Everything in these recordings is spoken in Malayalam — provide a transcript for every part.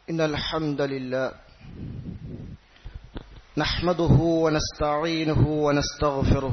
إن الحمد لله نحمده ونستعينه ونستغفره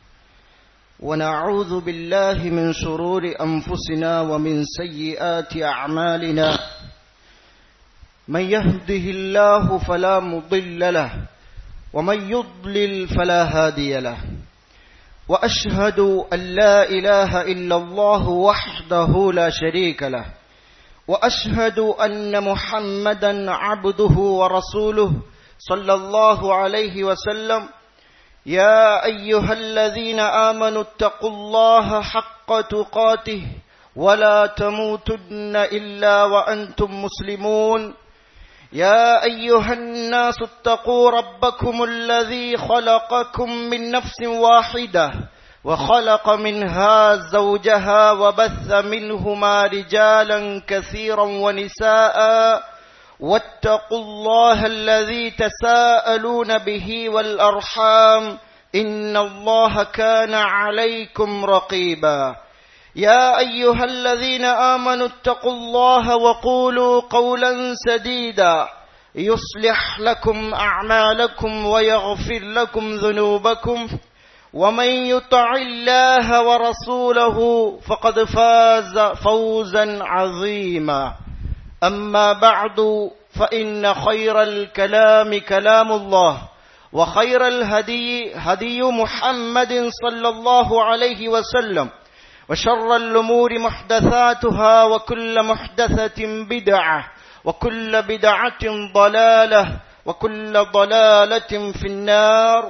ونعوذ بالله من شرور أنفسنا ومن سيئات أعمالنا من يهده الله فلا مضل له ومن يضلل فلا هادي له واشهد ان لا اله الا الله وحده لا شريك له واشهد ان محمدا عبده ورسوله صلى الله عليه وسلم يا ايها الذين امنوا اتقوا الله حق تقاته ولا تموتن الا وانتم مسلمون يا ايها الناس اتقوا ربكم الذي خلقكم من نفس واحده وخلق منها زوجها وبث منهما رجالا كثيرا ونساء واتقوا الله الذي تساءلون به والارحام ان الله كان عليكم رقيبا يا ايها الذين امنوا اتقوا الله وقولوا قولا سديدا يصلح لكم اعمالكم ويغفر لكم ذنوبكم ومن يطع الله ورسوله فقد فاز فوزا عظيما اما بعد فان خير الكلام كلام الله وخير الهدي هدي محمد صلى الله عليه وسلم وشر الأمور محدثاتها وكل محدثة بدعة وكل بدعة ضلالة وكل ضلالة في النار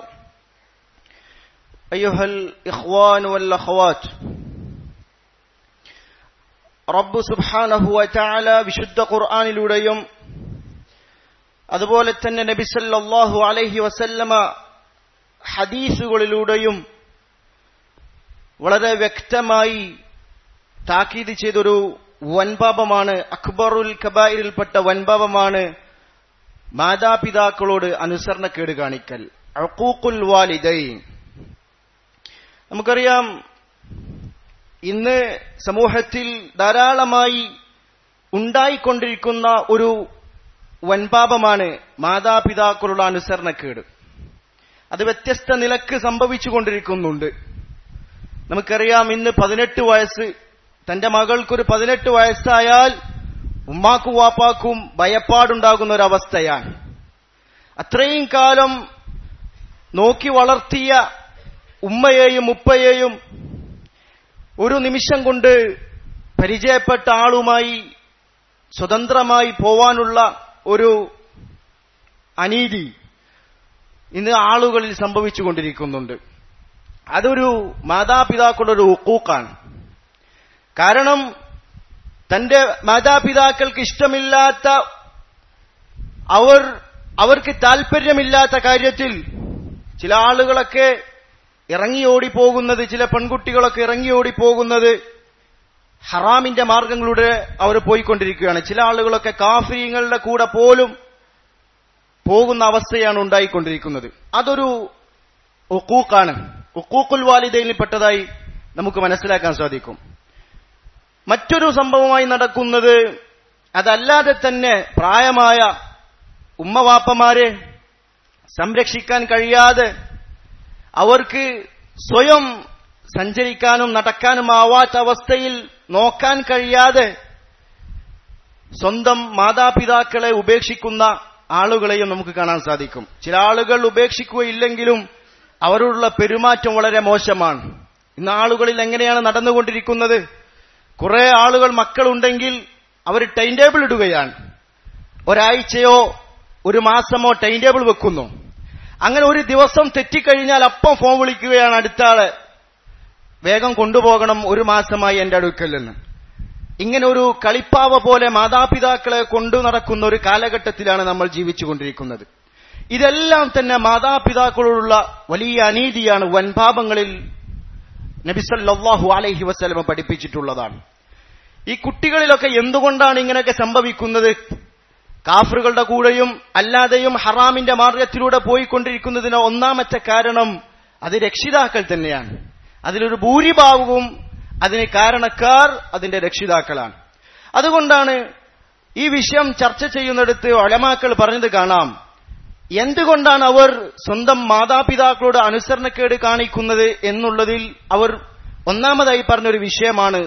أيها الإخوان والأخوات റബ്ബ് സുബ്ഹാനഹു വതആല വിശുദ്ധ ഖുർആനിലൂടെയും അതുപോലെ തന്നെ നബി സല്ലല്ലാഹു അലൈഹി വസല്ലമ ഹദീസുകളിലൂടെയും വളരെ വ്യക്തമായി താക്കീത് ചെയ്തൊരു വൻപാപമാണ് അക്ബറുൽ കബായിരിൽപ്പെട്ട വൻപാപമാണ് മാതാപിതാക്കളോട് അനുസരണക്കേട് കാണിക്കൽ അക്കൂക്കുൽ വാലിദൈ നമുക്കറിയാം ഇന്ന് സമൂഹത്തിൽ ധാരാളമായി ഉണ്ടായിക്കൊണ്ടിരിക്കുന്ന ഒരു വൻപാപമാണ് മാതാപിതാക്കളുടെ അനുസരണക്കേട് അത് വ്യത്യസ്ത നിലക്ക് സംഭവിച്ചുകൊണ്ടിരിക്കുന്നുണ്ട് നമുക്കറിയാം ഇന്ന് പതിനെട്ട് വയസ്സ് തന്റെ മകൾക്കൊരു പതിനെട്ട് വയസ്സായാൽ ഉമ്മാക്കും വാപ്പാക്കും ഭയപ്പാടുണ്ടാകുന്ന ഒരവസ്ഥയാണ് അത്രയും കാലം നോക്കി വളർത്തിയ ഉമ്മയെയും ഉപ്പയെയും ഒരു നിമിഷം കൊണ്ട് പരിചയപ്പെട്ട ആളുമായി സ്വതന്ത്രമായി പോവാനുള്ള ഒരു അനീതി ഇന്ന് ആളുകളിൽ സംഭവിച്ചുകൊണ്ടിരിക്കുന്നുണ്ട് അതൊരു മാതാപിതാക്കളുടെ ഒരു ഉക്കൂക്കാണ് കാരണം തന്റെ മാതാപിതാക്കൾക്ക് ഇഷ്ടമില്ലാത്ത അവർ അവർക്ക് താല്പര്യമില്ലാത്ത കാര്യത്തിൽ ചില ആളുകളൊക്കെ ഇറങ്ങിയോടി പോകുന്നത് ചില പെൺകുട്ടികളൊക്കെ ഇറങ്ങിയോടി പോകുന്നത് ഹറാമിന്റെ മാർഗങ്ങളിലൂടെ അവർ പോയിക്കൊണ്ടിരിക്കുകയാണ് ചില ആളുകളൊക്കെ കാഫിയങ്ങളുടെ കൂടെ പോലും പോകുന്ന അവസ്ഥയാണ് ഉണ്ടായിക്കൊണ്ടിരിക്കുന്നത് അതൊരു ഒക്കൂക്കാണ് ഉക്കൂക്കുൽ വാലിദയിൽപ്പെട്ടതായി നമുക്ക് മനസ്സിലാക്കാൻ സാധിക്കും മറ്റൊരു സംഭവമായി നടക്കുന്നത് അതല്ലാതെ തന്നെ പ്രായമായ ഉമ്മവാപ്പമാരെ സംരക്ഷിക്കാൻ കഴിയാതെ അവർക്ക് സ്വയം സഞ്ചരിക്കാനും നടക്കാനും ആവാത്ത അവസ്ഥയിൽ നോക്കാൻ കഴിയാതെ സ്വന്തം മാതാപിതാക്കളെ ഉപേക്ഷിക്കുന്ന ആളുകളെയും നമുക്ക് കാണാൻ സാധിക്കും ചില ആളുകൾ ഉപേക്ഷിക്കുകയില്ലെങ്കിലും അവരോടുള്ള പെരുമാറ്റം വളരെ മോശമാണ് ഇന്ന് ആളുകളിൽ എങ്ങനെയാണ് നടന്നുകൊണ്ടിരിക്കുന്നത് കുറെ ആളുകൾ മക്കളുണ്ടെങ്കിൽ അവർ ടൈം ടേബിൾ ഇടുകയാണ് ഒരാഴ്ചയോ ഒരു മാസമോ ടൈം ടേബിൾ വെക്കുന്നു അങ്ങനെ ഒരു ദിവസം തെറ്റിക്കഴിഞ്ഞാൽ അപ്പം ഫോൺ വിളിക്കുകയാണ് അടുത്ത ആള് വേഗം കൊണ്ടുപോകണം ഒരു മാസമായി എന്റെ അടുക്കൽ നിന്ന് ഇങ്ങനെ ഒരു കളിപ്പാവ പോലെ മാതാപിതാക്കളെ കൊണ്ടു നടക്കുന്ന ഒരു കാലഘട്ടത്തിലാണ് നമ്മൾ ജീവിച്ചുകൊണ്ടിരിക്കുന്നത് ഇതെല്ലാം തന്നെ മാതാപിതാക്കളോടുള്ള വലിയ അനീതിയാണ് വൻപാപങ്ങളിൽ നബിസല്ലാഹു അലൈഹി വസ്ലമ പഠിപ്പിച്ചിട്ടുള്ളതാണ് ഈ കുട്ടികളിലൊക്കെ എന്തുകൊണ്ടാണ് ഇങ്ങനെയൊക്കെ സംഭവിക്കുന്നത് കാഫറുകളുടെ കൂടെയും അല്ലാതെയും ഹറാമിന്റെ മാർഗത്തിലൂടെ പോയിക്കൊണ്ടിരിക്കുന്നതിന് ഒന്നാമത്തെ കാരണം അത് രക്ഷിതാക്കൾ തന്നെയാണ് അതിലൊരു ഭൂരിഭാഗവും അതിന് കാരണക്കാർ അതിന്റെ രക്ഷിതാക്കളാണ് അതുകൊണ്ടാണ് ഈ വിഷയം ചർച്ച ചെയ്യുന്നിടത്ത് ഒലമാക്കൾ പറഞ്ഞത് കാണാം എന്തുകൊണ്ടാണ് അവർ സ്വന്തം മാതാപിതാക്കളോട് അനുസരണക്കേട് കാണിക്കുന്നത് എന്നുള്ളതിൽ അവർ ഒന്നാമതായി പറഞ്ഞൊരു വിഷയമാണ്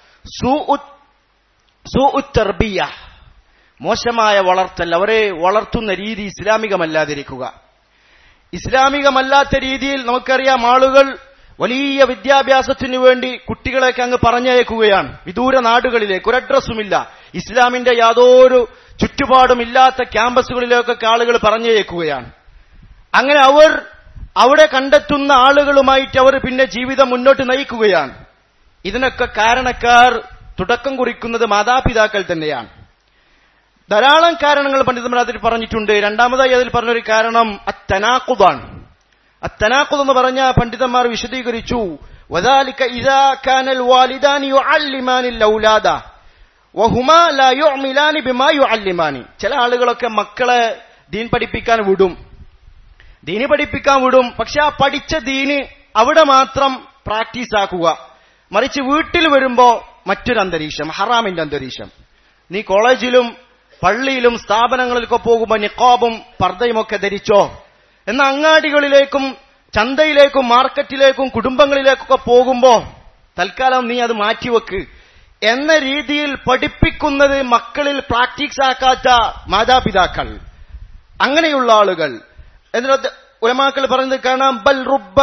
സുഉത്തർബിയ മോശമായ വളർത്തൽ അവരെ വളർത്തുന്ന രീതി ഇസ്ലാമികമല്ലാതിരിക്കുക ഇസ്ലാമികമല്ലാത്ത രീതിയിൽ നമുക്കറിയാം ആളുകൾ വലിയ വിദ്യാഭ്യാസത്തിനു വേണ്ടി കുട്ടികളെയൊക്കെ അങ്ങ് പറഞ്ഞയക്കുകയാണ് വിദൂര നാടുകളിലേക്ക് ഒരു അഡ്രസ്സുമില്ല ഇസ്ലാമിന്റെ യാതൊരു ചുറ്റുപാടും ഇല്ലാത്ത ക്യാമ്പസുകളിലേക്കൊക്കെ ആളുകൾ പറഞ്ഞയക്കുകയാണ് അങ്ങനെ അവർ അവിടെ കണ്ടെത്തുന്ന ആളുകളുമായിട്ട് അവർ പിന്നെ ജീവിതം മുന്നോട്ട് നയിക്കുകയാണ് ഇതിനൊക്കെ കാരണക്കാർ തുടക്കം കുറിക്കുന്നത് മാതാപിതാക്കൾ തന്നെയാണ് ധാരാളം കാരണങ്ങൾ പണ്ഡിതന്മാർ അതിൽ പറഞ്ഞിട്ടുണ്ട് രണ്ടാമതായി അതിൽ പറഞ്ഞൊരു കാരണം അത്തനാക്കുതാണ് അത്തനാക്കുത് എന്ന് പറഞ്ഞ പണ്ഡിതന്മാർ വിശദീകരിച്ചു وذلك إذا كان الوالدان يعلمان الأولاد وهما لا يعملان بما يعلمان ചില ആളുകളൊക്കെ മക്കളെ ദീൻ പഠിപ്പിക്കാൻ വിടും ദീന് പഠിപ്പിക്കാൻ വിടും പക്ഷെ ആ പഠിച്ച ദീന് അവിടെ മാത്രം പ്രാക്ടീസ് ആക്കുക മറിച്ച് വീട്ടിൽ വരുമ്പോ മറ്റൊരു അന്തരീക്ഷം ഹറാമിന്റെ അന്തരീക്ഷം നീ കോളേജിലും പള്ളിയിലും സ്ഥാപനങ്ങളിലൊക്കെ പോകുമ്പോൾ നിക്കോബും പർദ്ദയും ഒക്കെ ധരിച്ചോ എന്ന അങ്ങാടികളിലേക്കും ചന്തയിലേക്കും മാർക്കറ്റിലേക്കും കുടുംബങ്ങളിലേക്കൊക്കെ പോകുമ്പോ തൽക്കാലം നീ അത് മാറ്റിവെക്ക് എന്ന രീതിയിൽ പഠിപ്പിക്കുന്നത് മക്കളിൽ പ്രാക്ടീസ് ആക്കാത്ത മാതാപിതാക്കൾ അങ്ങനെയുള്ള ആളുകൾ എന്നിട്ട് ഉലമാക്കൾ പറയുന്നത് കാണാം ബൽ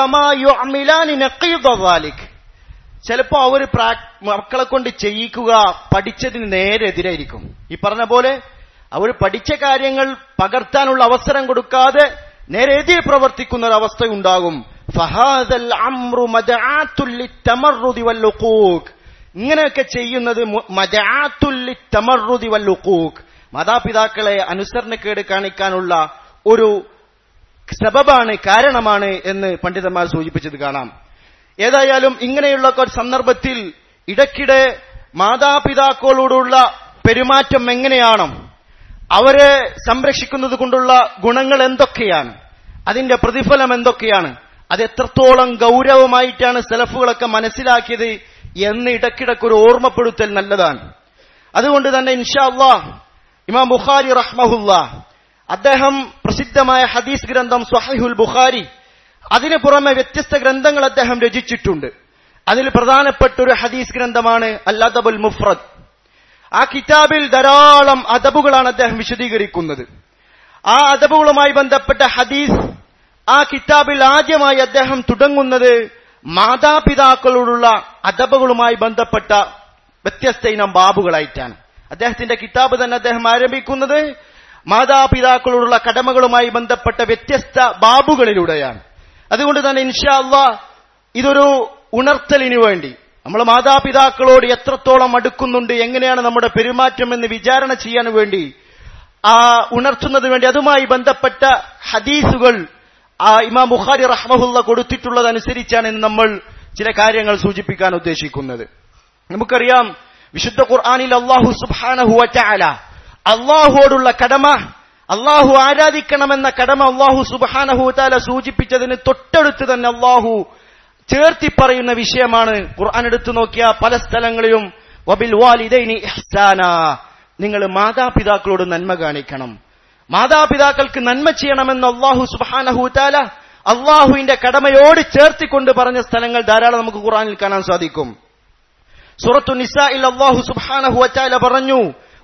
റുബമാലിക് ചിലപ്പോ അവർ മക്കളെ കൊണ്ട് ചെയ്യിക്കുക പഠിച്ചതിന് നേരെ എതിരായിരിക്കും ഈ പറഞ്ഞ പോലെ അവർ പഠിച്ച കാര്യങ്ങൾ പകർത്താനുള്ള അവസരം കൊടുക്കാതെ നേരെ എതിരെ പ്രവർത്തിക്കുന്ന ഒരു അവസ്ഥ ഉണ്ടാകും ഫഹാദൽ അമ്രു മദആത്തുൽ തമറുദി വല്ലുഖൂഖ് ഇങ്ങനെയൊക്കെ ചെയ്യുന്നത് മദആത്തുൽ തമറുദി വല്ലുഖൂഖ് മാതാപിതാക്കളെ അനുസരണക്കേട് കാണിക്കാനുള്ള ഒരു സബബാണ് കാരണമാണ് എന്ന് പണ്ഡിതന്മാർ സൂചിപ്പിച്ചത് കാണാം ഏതായാലും ഇങ്ങനെയുള്ള ഒരു സന്ദർഭത്തിൽ ഇടയ്ക്കിടെ മാതാപിതാക്കളോടുള്ള പെരുമാറ്റം എങ്ങനെയാണ് അവരെ സംരക്ഷിക്കുന്നത് കൊണ്ടുള്ള ഗുണങ്ങൾ എന്തൊക്കെയാണ് അതിന്റെ പ്രതിഫലം എന്തൊക്കെയാണ് അത് എത്രത്തോളം ഗൗരവമായിട്ടാണ് സെലഫുകളൊക്കെ മനസ്സിലാക്കിയത് എന്ന് ഇടയ്ക്കിടയ്ക്ക് ഒരു ഓർമ്മപ്പെടുത്തൽ നല്ലതാണ് അതുകൊണ്ട് തന്നെ ഇൻഷാ അള്ളാ ഇമാം ബുഖാരി റഹ്മഹുല്ല അദ്ദേഹം പ്രസിദ്ധമായ ഹദീസ് ഗ്രന്ഥം സ്വഹൈഹുൽ ബുഖാരി അതിനു പുറമെ വ്യത്യസ്ത ഗ്രന്ഥങ്ങൾ അദ്ദേഹം രചിച്ചിട്ടുണ്ട് അതിൽ പ്രധാനപ്പെട്ട ഒരു ഹദീസ് ഗ്രന്ഥമാണ് അല്ലദബുൽ മുഫ്രദ് ആ കിതാബിൽ ധാരാളം അദബുകളാണ് അദ്ദേഹം വിശദീകരിക്കുന്നത് ആ അദബുകളുമായി ബന്ധപ്പെട്ട ഹദീസ് ആ കിതാബിൽ ആദ്യമായി അദ്ദേഹം തുടങ്ങുന്നത് മാതാപിതാക്കളോടുള്ള അദബുകളുമായി ബന്ധപ്പെട്ട വ്യത്യസ്ത ഇനം ബാബുകളായിട്ടാണ് അദ്ദേഹത്തിന്റെ കിതാബ് തന്നെ അദ്ദേഹം ആരംഭിക്കുന്നത് മാതാപിതാക്കളോടുള്ള കടമകളുമായി ബന്ധപ്പെട്ട വ്യത്യസ്ത ബാബുകളിലൂടെയാണ് അതുകൊണ്ട് തന്നെ ഇൻഷാ അള്ളാ ഇതൊരു ഉണർത്തലിനു വേണ്ടി നമ്മൾ മാതാപിതാക്കളോട് എത്രത്തോളം അടുക്കുന്നുണ്ട് എങ്ങനെയാണ് നമ്മുടെ പെരുമാറ്റം എന്ന് വിചാരണ ചെയ്യാൻ വേണ്ടി ആ ഉണർത്തുന്നതിന് വേണ്ടി അതുമായി ബന്ധപ്പെട്ട ഹദീസുകൾ ആ ഇമാം ബുഖാരി റഹ്മഹുല്ല കൊടുത്തിട്ടുള്ളതനുസരിച്ചാണ് ഇന്ന് നമ്മൾ ചില കാര്യങ്ങൾ സൂചിപ്പിക്കാൻ ഉദ്ദേശിക്കുന്നത് നമുക്കറിയാം വിശുദ്ധ ഖുർആാനിൽ അള്ളാഹു സുബാനഹു വറ്റാല അള്ളാഹുവോടുള്ള കടമ അള്ളാഹു ആരാധിക്കണമെന്ന കടമ അള്ളാഹു സുബാനഹു താല സൂചിപ്പിച്ചതിന് തൊട്ടടുത്ത് തന്നെ അള്ളാഹു ചേർത്തി പറയുന്ന വിഷയമാണ് ഖുർആൻ എടുത്തു നോക്കിയ പല സ്ഥലങ്ങളിലും വബിൽ വാലിദൈനി ഇഹ്സാന നിങ്ങൾ മാതാപിതാക്കളോട് നന്മ കാണിക്കണം മാതാപിതാക്കൾക്ക് നന്മ ചെയ്യണമെന്ന് അള്ളാഹു സുബാനഹു താല അള്ളാഹുവിന്റെ കടമയോട് ചേർത്തിക്കൊണ്ട് പറഞ്ഞ സ്ഥലങ്ങൾ ധാരാളം നമുക്ക് ഖുർആനിൽ കാണാൻ സാധിക്കും സൂറത്തു നിസായിൽ അള്ളാഹു സുബാനഹു താല പറഞ്ഞു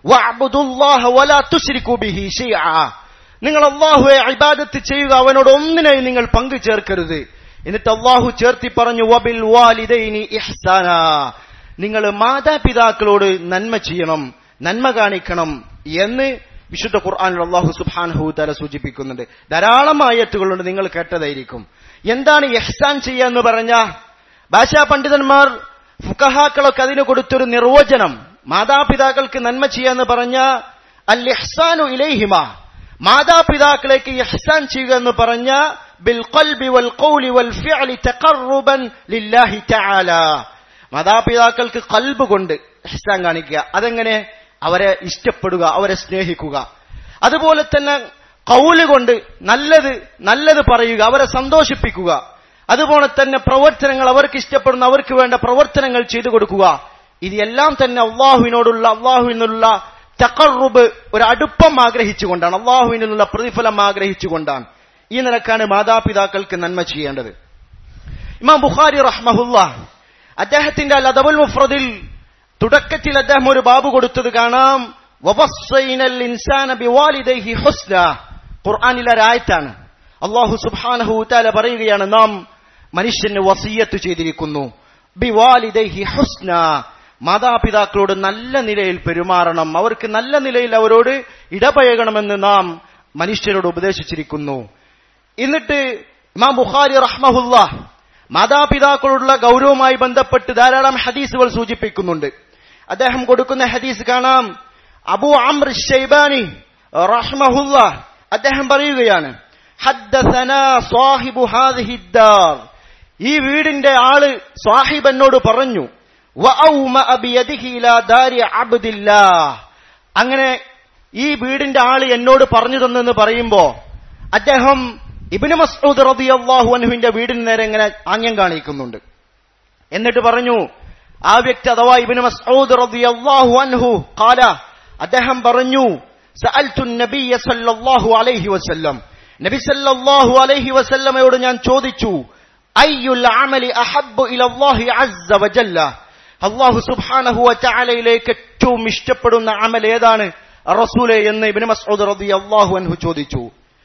നിങ്ങൾ അള്ളാഹുവെ ഇബാദത്ത് ചെയ്യുക അവനോട് ഒന്നിനെയും നിങ്ങൾ പങ്കു ചേർക്കരുത് എന്നിട്ട് അള്ളാഹു ചേർത്തി പറഞ്ഞു വബിൽ വാലിദൈനി ഇഹ്സാന നിങ്ങൾ മാതാപിതാക്കളോട് നന്മ ചെയ്യണം നന്മ കാണിക്കണം എന്ന് വിശുദ്ധ ഖുർആാനിൽ അള്ളാഹു സുബാൻഹു തല സൂചിപ്പിക്കുന്നുണ്ട് ധാരാളം ആയത്തുകളുണ്ട് നിങ്ങൾ കേട്ടതായിരിക്കും എന്താണ് ഇഹ്സാൻ ചെയ്യുക എന്ന് പറഞ്ഞ ഭാഷാ പണ്ഡിതന്മാർ ഫുക്കഹാക്കളൊക്കെ അതിന് കൊടുത്തൊരു നിർവചനം മാതാപിതാക്കൾക്ക് നന്മ ചെയ്യാന്ന് പറഞ്ഞ അൽ ഇഹ്സാനു ഇലൈഹിമ മാതാപിതാക്കളേക്ക് ഇഹ്സാൻ ചെയ്യുക എന്ന് പറഞ്ഞ ബിൽ ഖൽബി വൽ ഖൗലി വൽ ഫിഅലി തഖർറുബൻ ലില്ലാഹി തആല മാതാപിതാക്കൾക്ക് കൽബ് കൊണ്ട് ഇഹ്സാൻ കാണിക്കുക അതെങ്ങനെ അവരെ ഇഷ്ടപ്പെടുക അവരെ സ്നേഹിക്കുക അതുപോലെ തന്നെ കൗല് കൊണ്ട് നല്ലത് നല്ലത് പറയുക അവരെ സന്തോഷിപ്പിക്കുക അതുപോലെ തന്നെ പ്രവർത്തനങ്ങൾ അവർക്ക് ഇഷ്ടപ്പെടുന്ന അവർക്ക് വേണ്ട പ്രവർത്തനങ്ങൾ ചെയ്തു കൊടുക്കുക ഇതെല്ലാം തന്നെ അള്ളാഹുവിനോടുള്ള അള്ളാഹുവിനുള്ള തക്കറുബ് ഒരു അടുപ്പം ആഗ്രഹിച്ചുകൊണ്ടാണ് അള്ളാഹുവിൽ നിന്നുള്ള പ്രതിഫലം ആഗ്രഹിച്ചുകൊണ്ടാണ് ഈ നിലക്കാണ് മാതാപിതാക്കൾക്ക് നന്മ ചെയ്യേണ്ടത് ഇമാം ബുഖാരി റഹ്മഹുല്ല അദ്ദേഹത്തിന്റെ അൽ അദബുൽ മുഫ്രദിൽ തുടക്കത്തിൽ അദ്ദേഹം ഒരു ബാബു കൊടുത്തത് കാണാം വവസ്സൈനൽ ഇൻസാന ബിവാലിദൈഹി ഹുസ്ന ഖുർആനിലെ ഒരായത്താണ് അള്ളാഹു സുബ്ഹാനഹു തആല പറയുകയാണ് നാം മനുഷ്യന് വസിയത്ത് ചെയ്തിരിക്കുന്നു ബിവാലിദൈഹി ഹുസ്ന മാതാപിതാക്കളോട് നല്ല നിലയിൽ പെരുമാറണം അവർക്ക് നല്ല നിലയിൽ അവരോട് ഇടപഴകണമെന്ന് നാം മനുഷ്യരോട് ഉപദേശിച്ചിരിക്കുന്നു എന്നിട്ട് ഇമാം ബുഖാരി റഹ്മഹുല്ല മാതാപിതാക്കളോടുള്ള ഗൗരവവുമായി ബന്ധപ്പെട്ട് ധാരാളം ഹദീസുകൾ സൂചിപ്പിക്കുന്നുണ്ട് അദ്ദേഹം കൊടുക്കുന്ന ഹദീസ് കാണാം അബു അമ്ര ഷൈബാനി റഹ്മഹുല്ല അദ്ദേഹം പറയുകയാണ് ഹദ്ദസനാ സ്വാഹിബു ഹാദിഹി ദാർ ഈ വീടിന്റെ ആള് സ്വാഹിബ് എന്നോട് പറഞ്ഞു വഅൗമഅ ബിയദിഹി ഇലാ ദാരി അബ്ദില്ലാഹ് അങ്ങനെ ഈ വീടിന്റെ ആള് എന്നോട് പറഞ്ഞു തന്നെന്ന് പറയുമ്പോ അദ്ദേഹം ഇബ്നു മസ്ഊദ് റളിയല്ലാഹു അൻഹുവിന്റെ വീടിന് നേരെ ഇങ്ങനെ ആംഗ്യം കാണിക്കുന്നുണ്ട് എന്നിട്ട് പറഞ്ഞു ആ വ്യക്തി അഥവാ ഇബ്നു മസ്ഊദ് റളിയല്ലാഹു അൻഹു ഖാല അദ്ദേഹം പറഞ്ഞു സഅൽതു നബിയ സല്ലല്ലാഹു അലൈഹി വസല്ലം നബി സല്ലല്ലാഹു അലൈഹി വസല്ലമയോട് ഞാൻ ചോദിച്ചു അയ്യുൽ അമലി അഹബ്ബു ഇലല്ലാഹി അസ്സ വജല്ല അല്ലാഹു സുബ്ഹാനഹു വതആലയിലേക്ക് ഏറ്റവും ഇഷ്ടപ്പെടുന്ന അമൽ ഏതാണ് റസൂലെ എന്ന് ഇബ്നു മസ്ഊദ് റളിയല്ലാഹു അൻഹു ചോദിച്ചു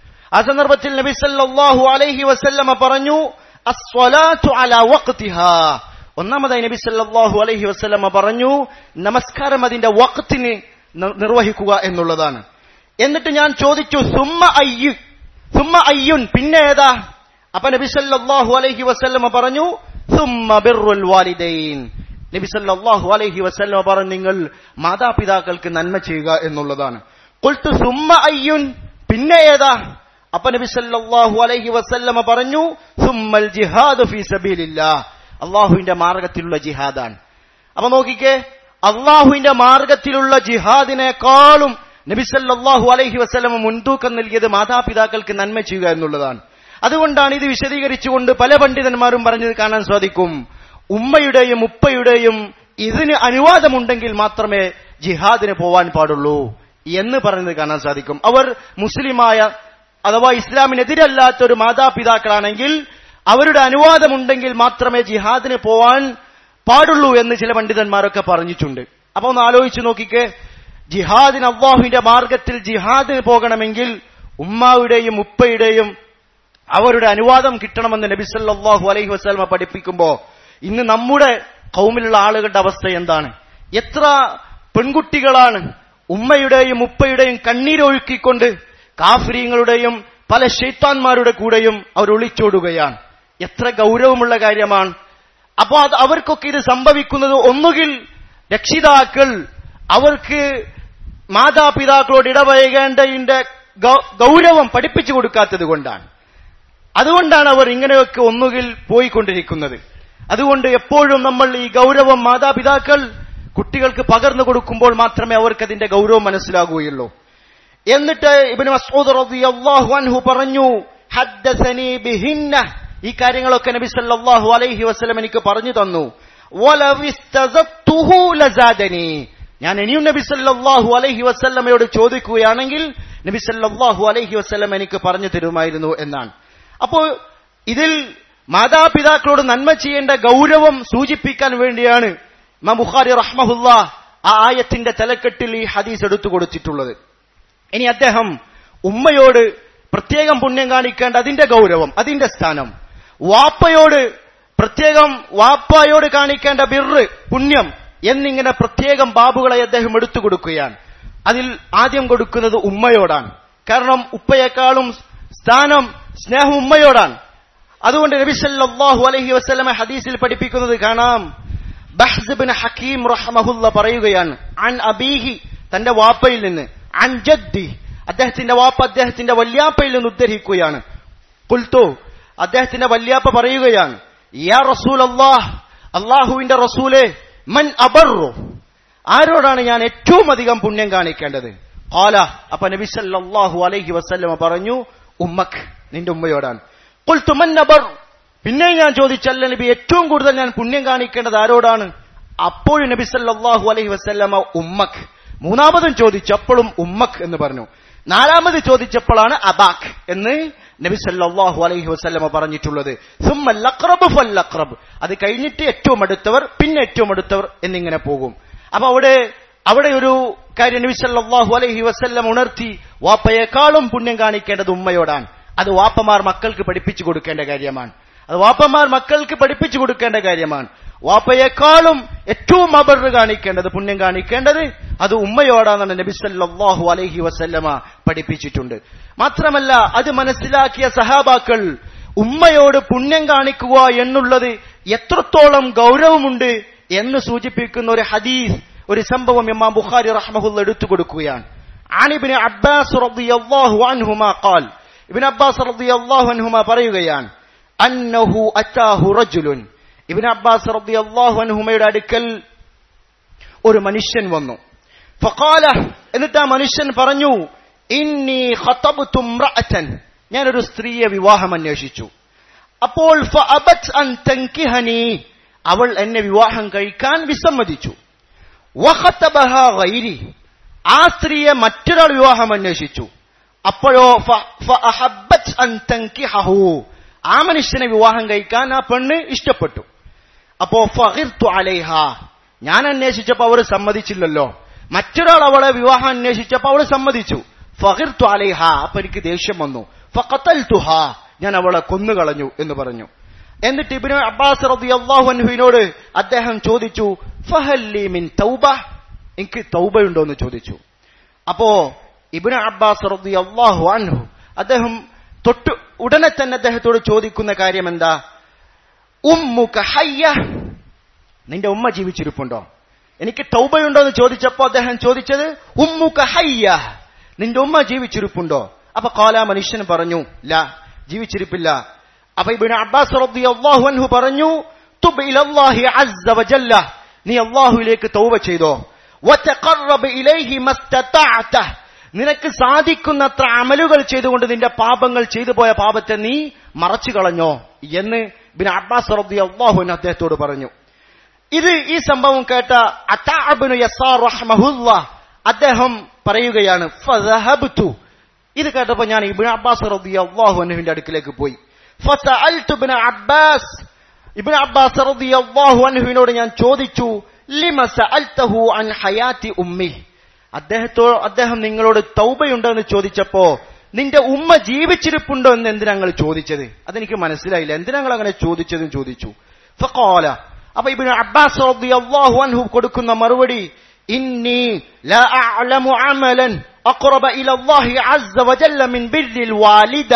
ആ സന്ദർഭത്തിൽ നബി സല്ലല്ലാഹു അലൈഹി വസല്ലമ പറഞ്ഞു അസ്വലാത്തു അലാ വഖ്തിഹാ ഒന്നാമതായി നബി സല്ലല്ലാഹു അലൈഹി വസല്ലമ പറഞ്ഞു നമസ്കാരം അതിന്റെ വഖത്തിന് ന- നിർവഹിക്കുക എന്നുള്ളതാണ് എന്നിട്ട് ഞാൻ ചോദിച്ചു സുമ്മ അയ്യു സുമ്മ അയ്യുൻ പിന്നെ ഏതാ അപ്പൊ നബി സല്ലല്ലാഹു അലൈഹി വസല്ലമ പറഞ്ഞു സുമ്മ ബിർറുൽ വാലിദൈൻ നബി സല്ലല്ലാഹു അലൈഹി വസല്ലമ പറഞ്ഞു നിങ്ങൾ മാതാപിതാക്കൾക്ക് നന്മ ചെയ്യുക എന്നുള്ളതാണ് ഖുൽതു സുമ്മ അയ്യുൻ പിന്നെ ഏതാ അപ്പൊ നബി സല്ലല്ലാഹു അലൈഹി വസല്ലമ പറഞ്ഞു സുമ്മൽ ജിഹാദ് ഫീ സബീലില്ലാഹ് അള്ളാഹുവിന്റെ മാർഗത്തിലുള്ള ജിഹാദാണ് അപ്പൊ നോക്കിക്കേ അള്ളാഹുവിന്റെ മാർഗത്തിലുള്ള ജിഹാദിനേക്കാളും നബി സല്ലല്ലാഹു അലൈഹി വസല്ലമ മുൻതൂക്കം നൽകിയത് മാതാപിതാക്കൾക്ക് നന്മ ചെയ്യുക എന്നുള്ളതാണ് അതുകൊണ്ടാണ് ഇത് വിശദീകരിച്ചുകൊണ്ട് പല പണ്ഡിതന്മാരും പറഞ്ഞത് കാണാൻ സാധിക്കും ഉമ്മയുടെയും ഉപ്പയുടെയും ഇതിന് അനുവാദമുണ്ടെങ്കിൽ മാത്രമേ ജിഹാദിന് പോവാൻ പാടുള്ളൂ എന്ന് പറയുന്നത് കാണാൻ സാധിക്കും അവർ മുസ്ലിമായ അഥവാ ഇസ്ലാമിനെതിരല്ലാത്ത ഒരു മാതാപിതാക്കളാണെങ്കിൽ അവരുടെ അനുവാദമുണ്ടെങ്കിൽ മാത്രമേ ജിഹാദിന് പോവാൻ പാടുള്ളൂ എന്ന് ചില പണ്ഡിതന്മാരൊക്കെ പറഞ്ഞിട്ടുണ്ട് അപ്പൊ ഒന്ന് ആലോചിച്ച് നോക്കിക്കേ ജിഹാദിന് അള്ളാഹുവിന്റെ മാർഗത്തിൽ ജിഹാദിന് പോകണമെങ്കിൽ ഉമ്മാവുടെയും ഉപ്പയുടെയും അവരുടെ അനുവാദം കിട്ടണമെന്ന് നബി സല്ലല്ലാഹു അലൈഹി വസല്ലമ പഠിപ്പിക്കുമ്പോ ഇന്ന് നമ്മുടെ കൗമിലുള്ള ആളുകളുടെ അവസ്ഥ എന്താണ് എത്ര പെൺകുട്ടികളാണ് ഉമ്മയുടെയും ഉപ്പയുടെയും കണ്ണീരൊഴുക്കിക്കൊണ്ട് കാഫര്യങ്ങളുടെയും പല ഷെയ്ത്താന്മാരുടെ കൂടെയും അവർ ഒളിച്ചോടുകയാണ് എത്ര ഗൗരവമുള്ള കാര്യമാണ് അപ്പോ അത് അവർക്കൊക്കെ ഇത് സംഭവിക്കുന്നത് ഒന്നുകിൽ രക്ഷിതാക്കൾ അവർക്ക് മാതാപിതാക്കളോട് ഇടപഴകേണ്ടതിന്റെ ഗൗ- ഗൗരവം പഠിപ്പിച്ചു കൊടുക്കാത്തത് കൊണ്ടാണ് അതുകൊണ്ടാണ് അവർ ഇങ്ങനെയൊക്കെ ഒന്നുകിൽ പോയിക്കൊണ്ടിരിക്കുന്നത് അതുകൊണ്ട് എപ്പോഴും നമ്മൾ ഈ ഗൗരവം മാതാപിതാക്കൾ കുട്ടികൾക്ക് പകർന്നു കൊടുക്കുമ്പോൾ മാത്രമേ അവർക്ക് അതിന്റെ ഗൗരവം മനസ്സിലാകുകയുള്ളൂ എന്നിട്ട് ഇബ്നു മസ്ഊദ് റളിയല്ലാഹു അൻഹു പറഞ്ഞു ഹദ്ദസനി ബിഹിന്ന ഈ കാര്യങ്ങളൊക്കെ നബി സല്ലല്ലാഹു അലൈഹി വസല്ലം എനിക്ക് പറഞ്ഞു തന്നു വലവിസ്തസത്തുഹു ലസാദനി ഞാൻ ഇനിയും നബി സല്ലല്ലാഹു അലൈഹി വസല്ലമയോട് ചോദിക്കുകയാണെങ്കിൽ നബി സല്ലല്ലാഹു അലൈഹി വസല്ലം എനിക്ക് പറഞ്ഞു തരുമായിരുന്നു എന്നാണ് അപ്പോൾ ഇതിൽ മാതാപിതാക്കളോട് നന്മ ചെയ്യേണ്ട ഗൗരവം സൂചിപ്പിക്കാൻ വേണ്ടിയാണ് ഇമാം ബുഖാരി റഹ്മഹുല്ല ആ ആയത്തിന്റെ തലക്കെട്ടിൽ ഈ ഹദീസ് എടുത്തു കൊടുത്തിട്ടുള്ളത് ഇനി അദ്ദേഹം ഉമ്മയോട് പ്രത്യേകം പുണ്യം കാണിക്കേണ്ട അതിന്റെ ഗൗരവം അതിന്റെ സ്ഥാനം വാപ്പയോട് പ്രത്യേകം വാപ്പയോട് കാണിക്കേണ്ട ബിറ് പുണ്യം എന്നിങ്ങനെ പ്രത്യേകം ബാബുകളെ അദ്ദേഹം എടുത്തു കൊടുക്കുകയാണ് അതിൽ ആദ്യം കൊടുക്കുന്നത് ഉമ്മയോടാണ് കാരണം ഉപ്പയെക്കാളും സ്ഥാനം സ്നേഹം ഉമ്മയോടാണ് അതുകൊണ്ട് നബി സല്ലല്ലാഹു അലൈഹി വസല്ലമ ഹദീസിൽ പഠിപ്പിക്കുന്നത് കാണാം ബഹ്സ് ബിൻ ഹക്കീം റഹ്മഹുല്ല പറയുകയാണ് അൻ അബീഹി തന്റെ വാപ്പയിൽ നിന്ന് അൻ ജദ്ദി അദ്ദേഹത്തിന്റെ വാപ്പ അദ്ദേഹത്തിന്റെ വല്യാപ്പയിൽ നിന്ന് ഉദ്ധരിക്കുകയാണ് കുൽത്തു അദ്ദേഹത്തിന്റെ വല്യാപ്പ പറയുകയാണ് യാ റസൂൽ അള്ളാഹ് അള്ളാഹുവിന്റെ റസൂലെ മൻ അബറു ആരോടാണ് ഞാൻ ഏറ്റവും അധികം പുണ്യം കാണിക്കേണ്ടത് ഖാല അപ്പൊ നബി സല്ലല്ലാഹു അലൈഹി വസല്ലമ പറഞ്ഞു ഉമ്മക്ക് നിന്റെ ഉമ്മയോടാണ് കുൽത്തു മൻ അബർ പിന്നെ ഞാൻ ചോദിച്ചല്ല നബി ഏറ്റവും കൂടുതൽ ഞാൻ പുണ്യം കാണിക്കേണ്ടത് ആരോടാണ് അപ്പോഴും നബി സല്ലല്ലാഹു അലൈഹി വസല്ലമ ഉമ്മക്ക് മൂന്നാമതും ചോദിച്ചപ്പോഴും ഉമ്മക്ക് എന്ന് പറഞ്ഞു നാലാമത് ചോദിച്ചപ്പോഴാണ് അബാഖ് എന്ന് നബി സല്ലല്ലാഹു അലൈഹി വസല്ലമ പറഞ്ഞിട്ടുള്ളത് സുമ്മ ലഖ്റബ് ഫല്ലഖ്റബ് അത് കഴിഞ്ഞിട്ട് ഏറ്റവും അടുത്തവർ പിന്നെ ഏറ്റവും അടുത്തവർ എന്നിങ്ങനെ പോകും അപ്പൊ അവിടെ അവിടെ ഒരു കാര്യം നബി സല്ലല്ലാഹു അലൈഹി വസല്ലം ഉണർത്തി വാപ്പയെക്കാളും പുണ്യം കാണിക്കേണ്ടത് ഉമ്മയോടാണ് അത് വാപ്പമാർ മക്കൾക്ക് പഠിപ്പിച്ചു കൊടുക്കേണ്ട കാര്യമാണ് അത് വാപ്പമാർ മക്കൾക്ക് പഠിപ്പിച്ചു കൊടുക്കേണ്ട കാര്യമാണ് വാപ്പയെക്കാളും ഏറ്റവും അബർ കാണിക്കേണ്ടത് പുണ്യം കാണിക്കേണ്ടത് അത് ഉമ്മയോടാണെന്ന് നബി സല്ലല്ലാഹു അലൈഹി വസല്ലമ പഠിപ്പിച്ചിട്ടുണ്ട് മാത്രമല്ല അത് മനസ്സിലാക്കിയ സഹാബാക്കൾ ഉമ്മയോട് പുണ്യം കാണിക്കുക എന്നുള്ളത് എത്രത്തോളം ഗൗരവമുണ്ട് എന്ന് സൂചിപ്പിക്കുന്ന ഒരു ഹദീസ് ഒരു സംഭവം ഇമാം ബുഖാരി റഹ്മഹുല്ല എടുത്തു കൊടുക്കുകയാണ് ആനിബിന് അബ്ബാസ് റളിയല്ലാഹു അൻഹുമാ ഖാൽ ഇബ്നു അബ്ബാസ് റളിയല്ലാഹു അൻഹുമാ പറയുകയാണ് അന്നഹു അറ്റാഹു റജുലുൻ ഇബ്നു അബ്ബാസ് റളിയല്ലാഹു അൻഹുമയുടെ അടുക്കൽ ഒരു മനുഷ്യൻ വന്നു ഫഖാല എന്നിട്ട് ആ മനുഷ്യൻ പറഞ്ഞു ഇന്നി ഖതബ്തു ഇംറഅതൻ ഞാനൊരു സ്ത്രീയെ വിവാഹം അന്വേഷിച്ചു അപ്പോൾ ഫഅബത് അൻ തൻകിഹനി അവൾ എന്നെ വിവാഹം കഴിക്കാൻ വിസമ്മതിച്ചു വഖതബഹ ഗൈരി ആ സ്ത്രീയെ മറ്റൊരാൾ വിവാഹം അന്വേഷിച്ചു അപ്പോഴോ ഫഅഹബ്ബത് അൻ തൻകിഹഹു ആ മനുഷ്യനെ വിവാഹം കഴിക്കാൻ ആ പെണ്ണ് ഇഷ്ടപ്പെട്ടു അപ്പോ ഫഹിർത്തു അലൈഹ ഞാൻ അന്വേഷിച്ചപ്പോ അവർ സമ്മതിച്ചില്ലല്ലോ മറ്റൊരാൾ അവളെ വിവാഹം അന്വേഷിച്ചപ്പോ അവൾ സമ്മതിച്ചു ഫഹിർത്തു അലൈഹ അപ്പൊ എനിക്ക് ദേഷ്യം വന്നു ഫഖത്തൽ തുഹ ഞാൻ അവളെ കൊന്നുകളഞ്ഞു എന്ന് പറഞ്ഞു എന്നിട്ട് ഇബിന് അബ്ബാസ് റളിയല്ലാഹു അൻഹുവിനോട് അദ്ദേഹം ചോദിച്ചു ഫഹല്ലി മിൻ തൗബ എനിക്ക് തൗബയുണ്ടോ എന്ന് ചോദിച്ചു അപ്പോ ഇബിന് അബ്ബാസ് റളിയല്ലാഹു അൻഹു അദ്ദേഹം തൊട്ട് ഉടനെ തന്നെ അദ്ദേഹത്തോട് ചോദിക്കുന്ന കാര്യം എന്താ ഉമ്മുക ഹയ്യ നിന്റെ ഉമ്മ ജീവിച്ചിരിപ്പുണ്ടോ എനിക്ക് തൗബയുണ്ടോ എന്ന് ചോദിച്ചപ്പോ അദ്ദേഹം ചോദിച്ചത് ഉമ്മുക ഹയ്യ നിന്റെ ഉമ്മ ജീവിച്ചിരിപ്പുണ്ടോ അപ്പൊ കാല മനുഷ്യൻ പറഞ്ഞു ല ജീവിച്ചിരിപ്പില്ല അപ്പൊ ഇബിന് അബ്ബാസ് റളിയല്ലാഹു അൻഹു പറഞ്ഞു തുബ് ഇലല്ലാഹി അസ്സ വജല്ല നീ അല്ലാഹുവിലേക്ക് തൗബ ചെയ്തോ വതഖറബ് ഇലൈഹി മസ്തതഅത നിനക്ക് സാധിക്കുന്നത്ര അമലുകൾ ചെയ്തുകൊണ്ട് നിന്റെ പാപങ്ങൾ ചെയ്തു പോയ പാപത്തെ നീ മറച്ചു കളഞ്ഞോ എന്ന് ബിൻ അബ്ബാസ് റളിയല്ലാഹു അൻഹു അദ്ദേഹത്തോട് പറഞ്ഞു ഇത് ഈ സംഭവം കേട്ട അത്താഅബ്നു യസാർ റഹ്മഹുല്ല അദ്ദേഹം പറയുകയാണ് ഫദഹബ്തു ഇത് കേട്ടപ്പോൾ ഞാൻ ഇബ്നു അബ്ബാസ് റളിയല്ലാഹു അൻഹുവിന്റെ അടുക്കിലേക്ക് പോയി ഫസഅൽതു ഇബ്നു അബ്ബാസ് ഇബ്നു അബ്ബാസ് റളിയല്ലാഹു അൻഹുവിനോട് ഞാൻ ചോദിച്ചു ലിമ സഅൽതഹു അൻ ഹയാത്തി ഉമ്മി അദ്ദേഹത്തോ അദ്ദേഹം നിങ്ങളോട് തൗബയുണ്ടോ എന്ന് ചോദിച്ചപ്പോ നിന്റെ ഉമ്മ ജീവിച്ചിരിപ്പുണ്ടോ എന്ന് എന്തിനാ നിങ്ങൾ ചോദിച്ചത് അതെനിക്ക് മനസ്സിലായില്ല എന്തിനാ നിങ്ങൾ അങ്ങനെ ചോദിച്ചതെന്ന് ചോദിച്ചു ഫഖാല അപ്പൊ ഇബ്നു അബ്ബാസ് റളിയല്ലാഹു അൻഹു കൊടുക്കുന്ന മറുപടി ഇന്നി ലാ അഅലമു അമലൻ അഖറബ ഇല അല്ലാഹി അസ്സ വജല്ല മിൻ ബിർരിൽ വാലിദ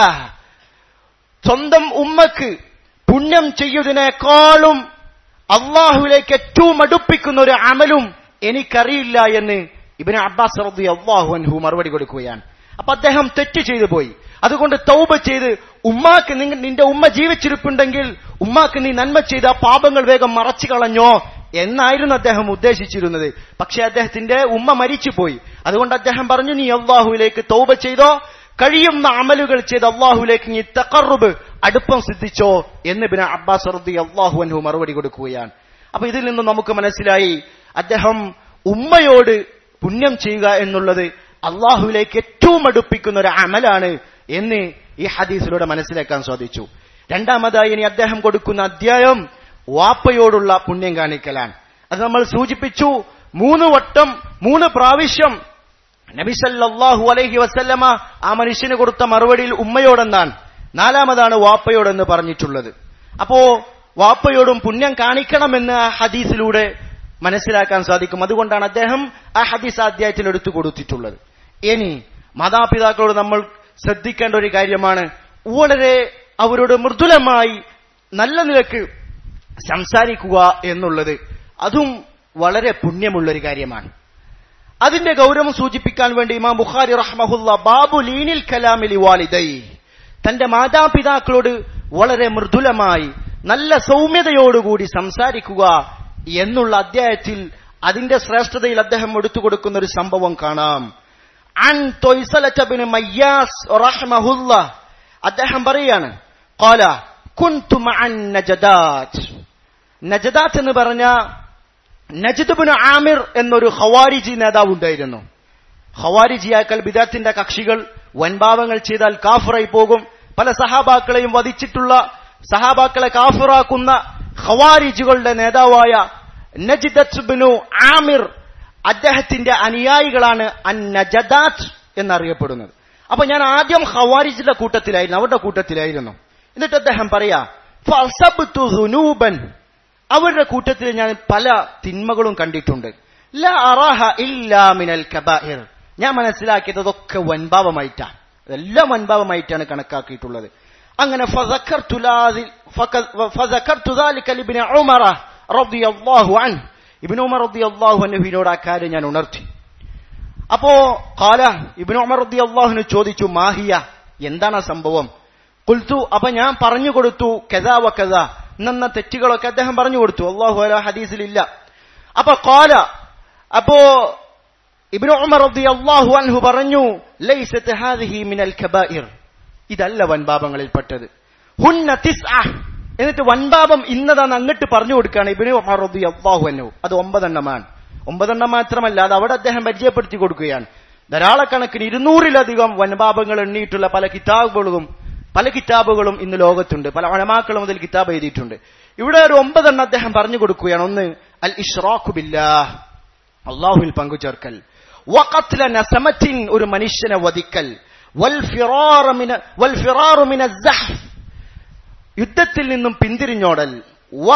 സ്വന്തം ഉമ്മക്ക് പുണ്യം ചെയ്യുന്നതിനേക്കാളും അള്ളാഹുവിലേക്ക് ഏറ്റവും അടുപ്പിക്കുന്ന ഒരു അമലും എനിക്കറിയില്ല എന്ന് ഇബിന് അബ്ബാസ് റബ്ബി അള്ളാഹു അൻഹു മറുപടി കൊടുക്കുകയാണ് അപ്പൊ അദ്ദേഹം തെറ്റ് ചെയ്തു പോയി അതുകൊണ്ട് തൗബ ചെയ്ത് ഉമ്മാക്ക് നിങ്ങ- നിന്റെ ഉമ്മ ജീവിച്ചിരിപ്പുണ്ടെങ്കിൽ ഉമ്മാക്ക് നീ നന്മ ചെയ്ത ആ പാപങ്ങൾ വേഗം മറച്ചു കളഞ്ഞോ എന്നായിരുന്നു അദ്ദേഹം ഉദ്ദേശിച്ചിരുന്നത് പക്ഷെ അദ്ദേഹത്തിന്റെ ഉമ്മ മരിച്ചുപോയി അതുകൊണ്ട് അദ്ദേഹം പറഞ്ഞു നീ അള്ളാഹുവിലേക്ക് തൗബ ചെയ്തോ കഴിയുന്ന അമലുകൾ ചെയ്ത് അള്ളാഹുലേക്ക് നീ തക്കറുബ് അടുപ്പം സിദ്ധിച്ചോ എന്ന് പിന്നെ അബ്ബാസ് റദ്ദി അള്ളാഹു അൻഹു മറുപടി കൊടുക്കുകയാണ് അപ്പൊ ഇതിൽ നിന്ന് നമുക്ക് മനസ്സിലായി അദ്ദേഹം ഉമ്മയോട് പുണ്യം ചെയ്യുക എന്നുള്ളത് അള്ളാഹുവിലേക്ക് ഏറ്റവും അടുപ്പിക്കുന്ന ഒരു അമലാണ് എന്ന് ഈ ഹദീസിലൂടെ മനസ്സിലാക്കാൻ സാധിച്ചു രണ്ടാമതായി ഇനി അദ്ദേഹം കൊടുക്കുന്ന അധ്യായം വാപ്പയോടുള്ള പുണ്യം കാണിക്കലാണ് അത് നമ്മൾ സൂചിപ്പിച്ചു മൂന്ന് വട്ടം മൂന്ന് പ്രാവശ്യം നബിസല്ലാഹു അലൈഹി വസല്ലമ ആ മനുഷ്യന് കൊടുത്ത മറുപടിയിൽ ഉമ്മയോടെന്നാണ് നാലാമതാണ് വാപ്പയോടെന്ന് പറഞ്ഞിട്ടുള്ളത് അപ്പോ വാപ്പയോടും പുണ്യം കാണിക്കണമെന്ന് ആ ഹദീസിലൂടെ മനസ്സിലാക്കാൻ സാധിക്കും അതുകൊണ്ടാണ് അദ്ദേഹം ആ ഹദീസ് ആ അധ്യായത്തിൽ എടുത്തു കൊടുത്തിട്ടുള്ളത് ഇനി മാതാപിതാക്കളോട് നമ്മൾ ശ്രദ്ധിക്കേണ്ട ഒരു കാര്യമാണ് വളരെ അവരോട് മൃദുലമായി നല്ല നിലക്ക് സംസാരിക്കുക എന്നുള്ളത് അതും വളരെ പുണ്യമുള്ളൊരു കാര്യമാണ് അതിന്റെ ഗൗരവം സൂചിപ്പിക്കാൻ വേണ്ടി ഇമാം ബുഖാരി റഹ്മഹുല്ല ബാബു ലീനിൽ കലാമിലി വാലിദൈ തന്റെ മാതാപിതാക്കളോട് വളരെ മൃദുലമായി നല്ല സൗമ്യതയോടുകൂടി സംസാരിക്കുക എന്നുള്ള അധ്യായത്തിൽ അതിന്റെ ശ്രേഷ്ഠതയിൽ അദ്ദേഹം എടുത്തു കൊടുക്കുന്ന ഒരു സംഭവം കാണാം അൻ തൊയ്സലറ്റബിന് മയ്യാസ് റഹ്മഹുല്ല അദ്ദേഹം പറയാണ് കോല കുന്തു മഅൻ നജദാത്ത് നജദാത്ത് എന്ന് പറഞ്ഞ നജിദ്ബിന് ആമിർ എന്നൊരു ഖവാരിജി നേതാവ് ഉണ്ടായിരുന്നു ഖവാരിജിയാക്കൽ ബിദാത്തിന്റെ കക്ഷികൾ വൻപാവങ്ങൾ ചെയ്താൽ കാഫറായി പോകും പല സഹാബാക്കളെയും വധിച്ചിട്ടുള്ള സഹാബാക്കളെ കാഫിറാക്കുന്ന ഖവാരിജുകളുടെ നേതാവായ നജിദത്ബിനു ആമിർ അദ്ദേഹത്തിന്റെ അനുയായികളാണ് അൻ നജദാത്ത് എന്നറിയപ്പെടുന്നത് അപ്പൊ ഞാൻ ആദ്യം ഖവാരിജിന്റെ കൂട്ടത്തിലായിരുന്നു അവരുടെ കൂട്ടത്തിലായിരുന്നു എന്നിട്ട് അദ്ദേഹം പറയാ ഫസബ്തു ദുനൂബൻ അവരുടെ കൂട്ടത്തിൽ ഞാൻ പല തിന്മകളും കണ്ടിട്ടുണ്ട് ല അറാഹ ഇല്ലാ മിനൽ കബായിർ ഞാൻ മനസ്സിലാക്കിയത് അതൊക്കെ വൻഭാവമായിട്ടാണ് എല്ലാം വൻഭാവമായിട്ടാണ് കണക്കാക്കിയിട്ടുള്ളത് അങ്ങനെ ഫസക്കർതു ലാദി- ഫക- ഫസക്കർതു ذلك لابن عمر رضي الله عنه ഇബ്നു ഉമർ റളിയല്ലാഹു അൻഹുവിനോട് ആ കാര്യം ഞാൻ ഉണർത്തി അപ്പോ കാല ഇബ്നു ഉമർ റളിയല്ലാഹുവിന് ചോദിച്ചു മാഹിയ എന്താണ് ആ സംഭവം കുൽത്തു അപ്പൊ ഞാൻ പറഞ്ഞു കൊടുത്തു കെതാ വ കെതാ ഇന്നെന്ന തെറ്റുകളൊക്കെ അദ്ദേഹം പറഞ്ഞു കൊടുത്തു അള്ളാഹു അല ഹദീസിലില്ല അപ്പൊ കാല അപ്പോ ഇബ്നു ഉമർ റളിയല്ലാഹു അൻഹു പറഞ്ഞു ലൈസത്ത് ഹാദിഹി മിനൽ കബായിർ ഇതല്ല വൻപാപങ്ങളിൽപ്പെട്ടത് ഹുന്ന തിസ്അ എന്നിട്ട് വൻപാപം ഇന്നതാന്ന് അങ്ങോട്ട് പറഞ്ഞു കൊടുക്കുകയാണ് ഇബ്നു ഉമർ റളിയല്ലാഹു അൻഹു അത് ഒമ്പതെണ്ണമാണ് ഒമ്പതെണ്ണം മാത്രമല്ല അത് അവിടെ അദ്ദേഹം പരിചയപ്പെടുത്തി കൊടുക്കുകയാണ് ധാരാളക്കണക്കിന് ഇരുന്നൂറിലധികം വൻപാപങ്ങൾ എണ്ണിയിട്ടുള്ള പല കിതാബുകളും പല കിതാബുകളും ഇന്ന് ലോകത്തുണ്ട് പല അണമാക്കൾ മുതൽ കിതാബ് എഴുതിയിട്ടുണ്ട് ഇവിടെ ഒരു ഒമ്പതെണ്ണം അദ്ദേഹം പറഞ്ഞു കൊടുക്കുകയാണ് ഒന്ന് അൽ ഇഷ്റാഖു ബില്ലാഹ് അള്ളാഹുവിൽ പങ്കുചേർക്കൽ വഖത്ല നസമത്തിൻ ഒരു മനുഷ്യനെ വധിക്കൽ വൽ ഫിറാറ മിന- വൽ ഫിറാറു മിന الزحف. യുദ്ധത്തിൽ നിന്നും പിന്തിരിഞ്ഞോടൽ വ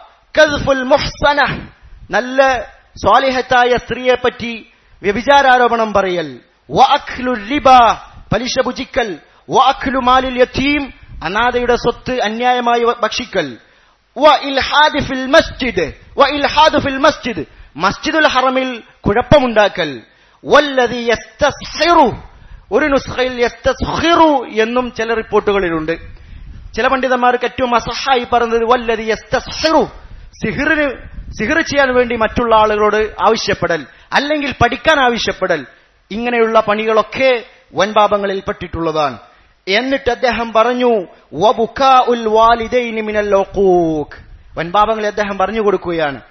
കദ്ഫുൽ മുഹ്സന നല്ല സ്വാലിഹത്തായ സ്ത്രീയെ പറ്റി വ്യഭിചാരാരോപണം പറയൽ വ അഖ്ലു റിബ പലിശ ഭുജിക്കൽ വ അഖ്ലു മാലിൽ യതീം അനാഥയുടെ സ്വത്ത് അന്യായമായി ഭക്ഷിക്കൽ വ ഇൽഹാദ് ഫിൽ മസ്ജിദ് വ ഇൽഹാദ് ഫിൽ മസ്ജിദ് മസ്ജിദുൽ ഹറമിൽ കുഴപ്പമുണ്ടാക്കൽ വല്ലതി യസ്തസ്ഹിറു ഒരു നുസ്ഖയിൽ യസ്തസ്ഹിറു എന്നും ചില റിപ്പോർട്ടുകളിലുണ്ട് ചില പണ്ഡിതന്മാർക്ക് ഏറ്റവും അസഹായി പറഞ്ഞത് വല്ലതി യസ്തസ്ഹിറു സിഹിറിന് സിഹിർ ചെയ്യാൻ വേണ്ടി മറ്റുള്ള ആളുകളോട് ആവശ്യപ്പെടൽ അല്ലെങ്കിൽ പഠിക്കാൻ ആവശ്യപ്പെടൽ ഇങ്ങനെയുള്ള പണികളൊക്കെ വൻപാപങ്ങളിൽ പെട്ടിട്ടുള്ളതാണ് എന്നിട്ട് അദ്ദേഹം പറഞ്ഞു വബുക്കാഉൽ വാലിദൈനി മിനൽ ഉഖൂഖ് വൻപാപങ്ങളെ അദ്ദേഹം പറഞ്ഞു കൊടുക്കുകയാണ്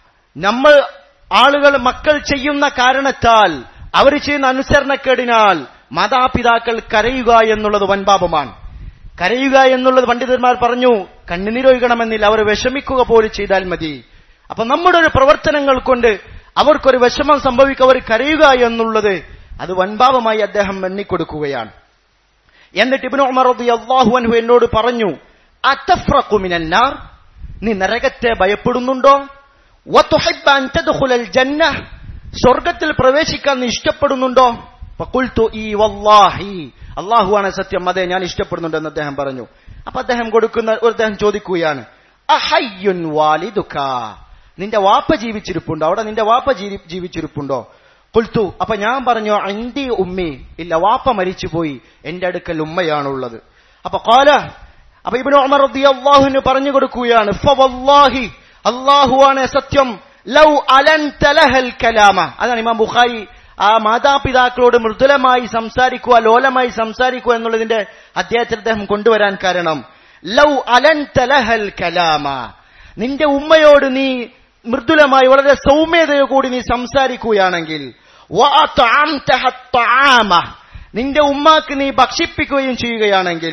നമ്മൾ ആളുകൾ മക്കൾ ചെയ്യുന്ന കാരണത്താൽ അവർ ചെയ്യുന്ന അനുസരണക്കേടിനാൽ മാതാപിതാക്കൾ കരയുക എന്നുള്ളത് വൻപാപമാണ് കരയുക എന്നുള്ളത് പണ്ഡിതന്മാർ പറഞ്ഞു കണ്ണുനീരൊഴുകണമെന്നില്ല അവർ വിഷമിക്കുക പോലും ചെയ്താൽ മതി അപ്പൊ നമ്മുടെ ഒരു പ്രവർത്തനങ്ങൾ കൊണ്ട് അവർക്കൊരു വിഷമം സംഭവിക്കുക അവർ കരയുക എന്നുള്ളത് അത് വൻപാപമായി അദ്ദേഹം എണ്ണിക്കൊടുക്കുകയാണ് എന്നിട്ട് ഇബ്നു ഉമർ റളിയല്ലാഹു അൻഹു എന്നോട് പറഞ്ഞു അതഫ്രഖു മിനൻ നാർ നീ നരകത്തെ ഭയപ്പെടുന്നുണ്ടോ വതുഹിബ്ബു അൻ തദ്ഖുലൽ ജന്ന സ്വർഗ്ഗത്തിൽ പ്രവേശിക്കാൻ നീ ഇഷ്ടപ്പെടുന്നുണ്ടോ ഫഖുൽതു ഈ വല്ലാഹി അള്ളാഹുവാണ് സത്യം അതെ ഞാൻ ഇഷ്ടപ്പെടുന്നുണ്ടെന്ന് അദ്ദേഹം പറഞ്ഞു അപ്പൊ അദ്ദേഹം കൊടുക്കുന്ന ഒരു അദ്ദേഹം ചോദിക്കുകയാണ് അഹയ്യുൻ വാലിദുക നിന്റെ വാപ്പ ജീവിച്ചിരിപ്പുണ്ടോ അവിടെ നിന്റെ വാപ്പ ജീവി- ജീവിച്ചിരിപ്പുണ്ടോ കുൽത്തു അപ്പൊ ഞാൻ പറഞ്ഞു അന്തി ഉമ്മി ഇല്ല വാപ്പ മരിച്ചുപോയി എന്റെ അടുക്കൽ ഉമ്മയാണുള്ളത് അപ്പൊ കാല അപ്പൊ ഇബ്നു ഉമർ റളിയല്ലാഹുവിന് പറഞ്ഞു കൊടുക്കുകയാണ് ഫവല്ലാഹി അല്ലാഹുവാണ് സത്യം ലൗ അലൻത ലഹൽ കലാമ അതാണ് ഇമാം ബുഖാരി ആ മാതാപിതാക്കളോട് മൃദുലമായി സംസാരിക്കുക ലോലമായി സംസാരിക്കുക എന്നുള്ളതിന്റെ അദ്ദേഹത്തിൽ അദ്ദേഹം കൊണ്ടുവരാൻ കാരണം ലൗ അലൻത ലഹൽ കലാമ നിന്റെ ഉമ്മയോട് നീ മൃദുലമായി വളരെ സൗമ്യതയോടുകൂടി നീ സംസാരിക്കുകയാണെങ്കിൽ വഅത്അംതഹ അത്ത്വാമ, നിന്റെ ഉമ്മാക്ക് നീ ഭക്ഷിപ്പിക്കുകയും ചെയ്യുകയാണെങ്കിൽ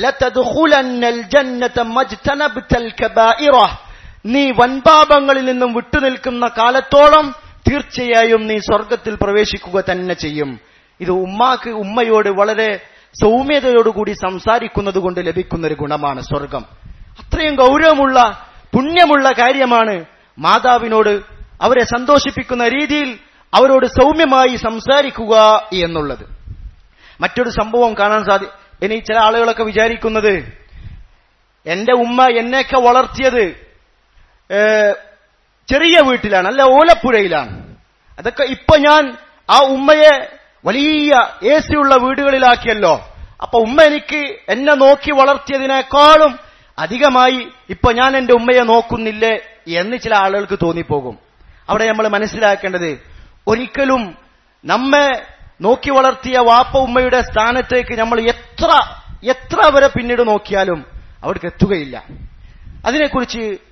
ലതദ്ഖുലന്നൽ ജന്നത മജ്തനബ്തൽ കബായിറ നീ വൻപാപങ്ങളിൽ നിന്നും വിട്ടുനിൽക്കുന്ന കാലത്തോളം തീർച്ചയായും നീ സ്വർഗത്തിൽ പ്രവേശിക്കുക തന്നെ ചെയ്യും ഇത് ഉമ്മാക്ക് ഉമ്മയോട് വളരെ സൗമ്യതയോടുകൂടി സംസാരിക്കുന്നത് കൊണ്ട് ലഭിക്കുന്ന ഒരു ഗുണമാണ് സ്വർഗം അത്രയും ഗൗരവമുള്ള പുണ്യമുള്ള കാര്യമാണ് മാതാവിനോട് അവരെ സന്തോഷിപ്പിക്കുന്ന രീതിയിൽ അവരോട് സൗമ്യമായി സംസാരിക്കുക എന്നുള്ളത് മറ്റൊരു സംഭവം കാണാൻ സാധി ഇനി ചില ആളുകളൊക്കെ വിചാരിക്കുന്നത് എന്റെ ഉമ്മ എന്നെയൊക്കെ വളർത്തിയത് ഏ, ചെറിയ വീട്ടിലാണ് അല്ല ഓലപ്പുഴയിലാണ് അതൊക്കെ ഇപ്പൊ ഞാൻ ആ ഉമ്മയെ വലിയ എ സി ഉള്ള വീടുകളിലാക്കിയല്ലോ അപ്പൊ ഉമ്മ എനിക്ക് എന്നെ നോക്കി വളർത്തിയതിനേക്കാളും അധികമായി ഇപ്പൊ ഞാൻ എന്റെ ഉമ്മയെ നോക്കുന്നില്ലേ എന്ന് ചില ആളുകൾക്ക് തോന്നിപ്പോകും അവിടെ നമ്മൾ മനസ്സിലാക്കേണ്ടത് ഒരിക്കലും നമ്മെ നോക്കി വളർത്തിയ വാപ്പ ഉമ്മയുടെ സ്ഥാനത്തേക്ക് നമ്മൾ എത്ര എത്ര വരെ പിന്നീട് നോക്കിയാലും അവിടേക്ക് എത്തുകയില്ല അതിനെക്കുറിച്ച്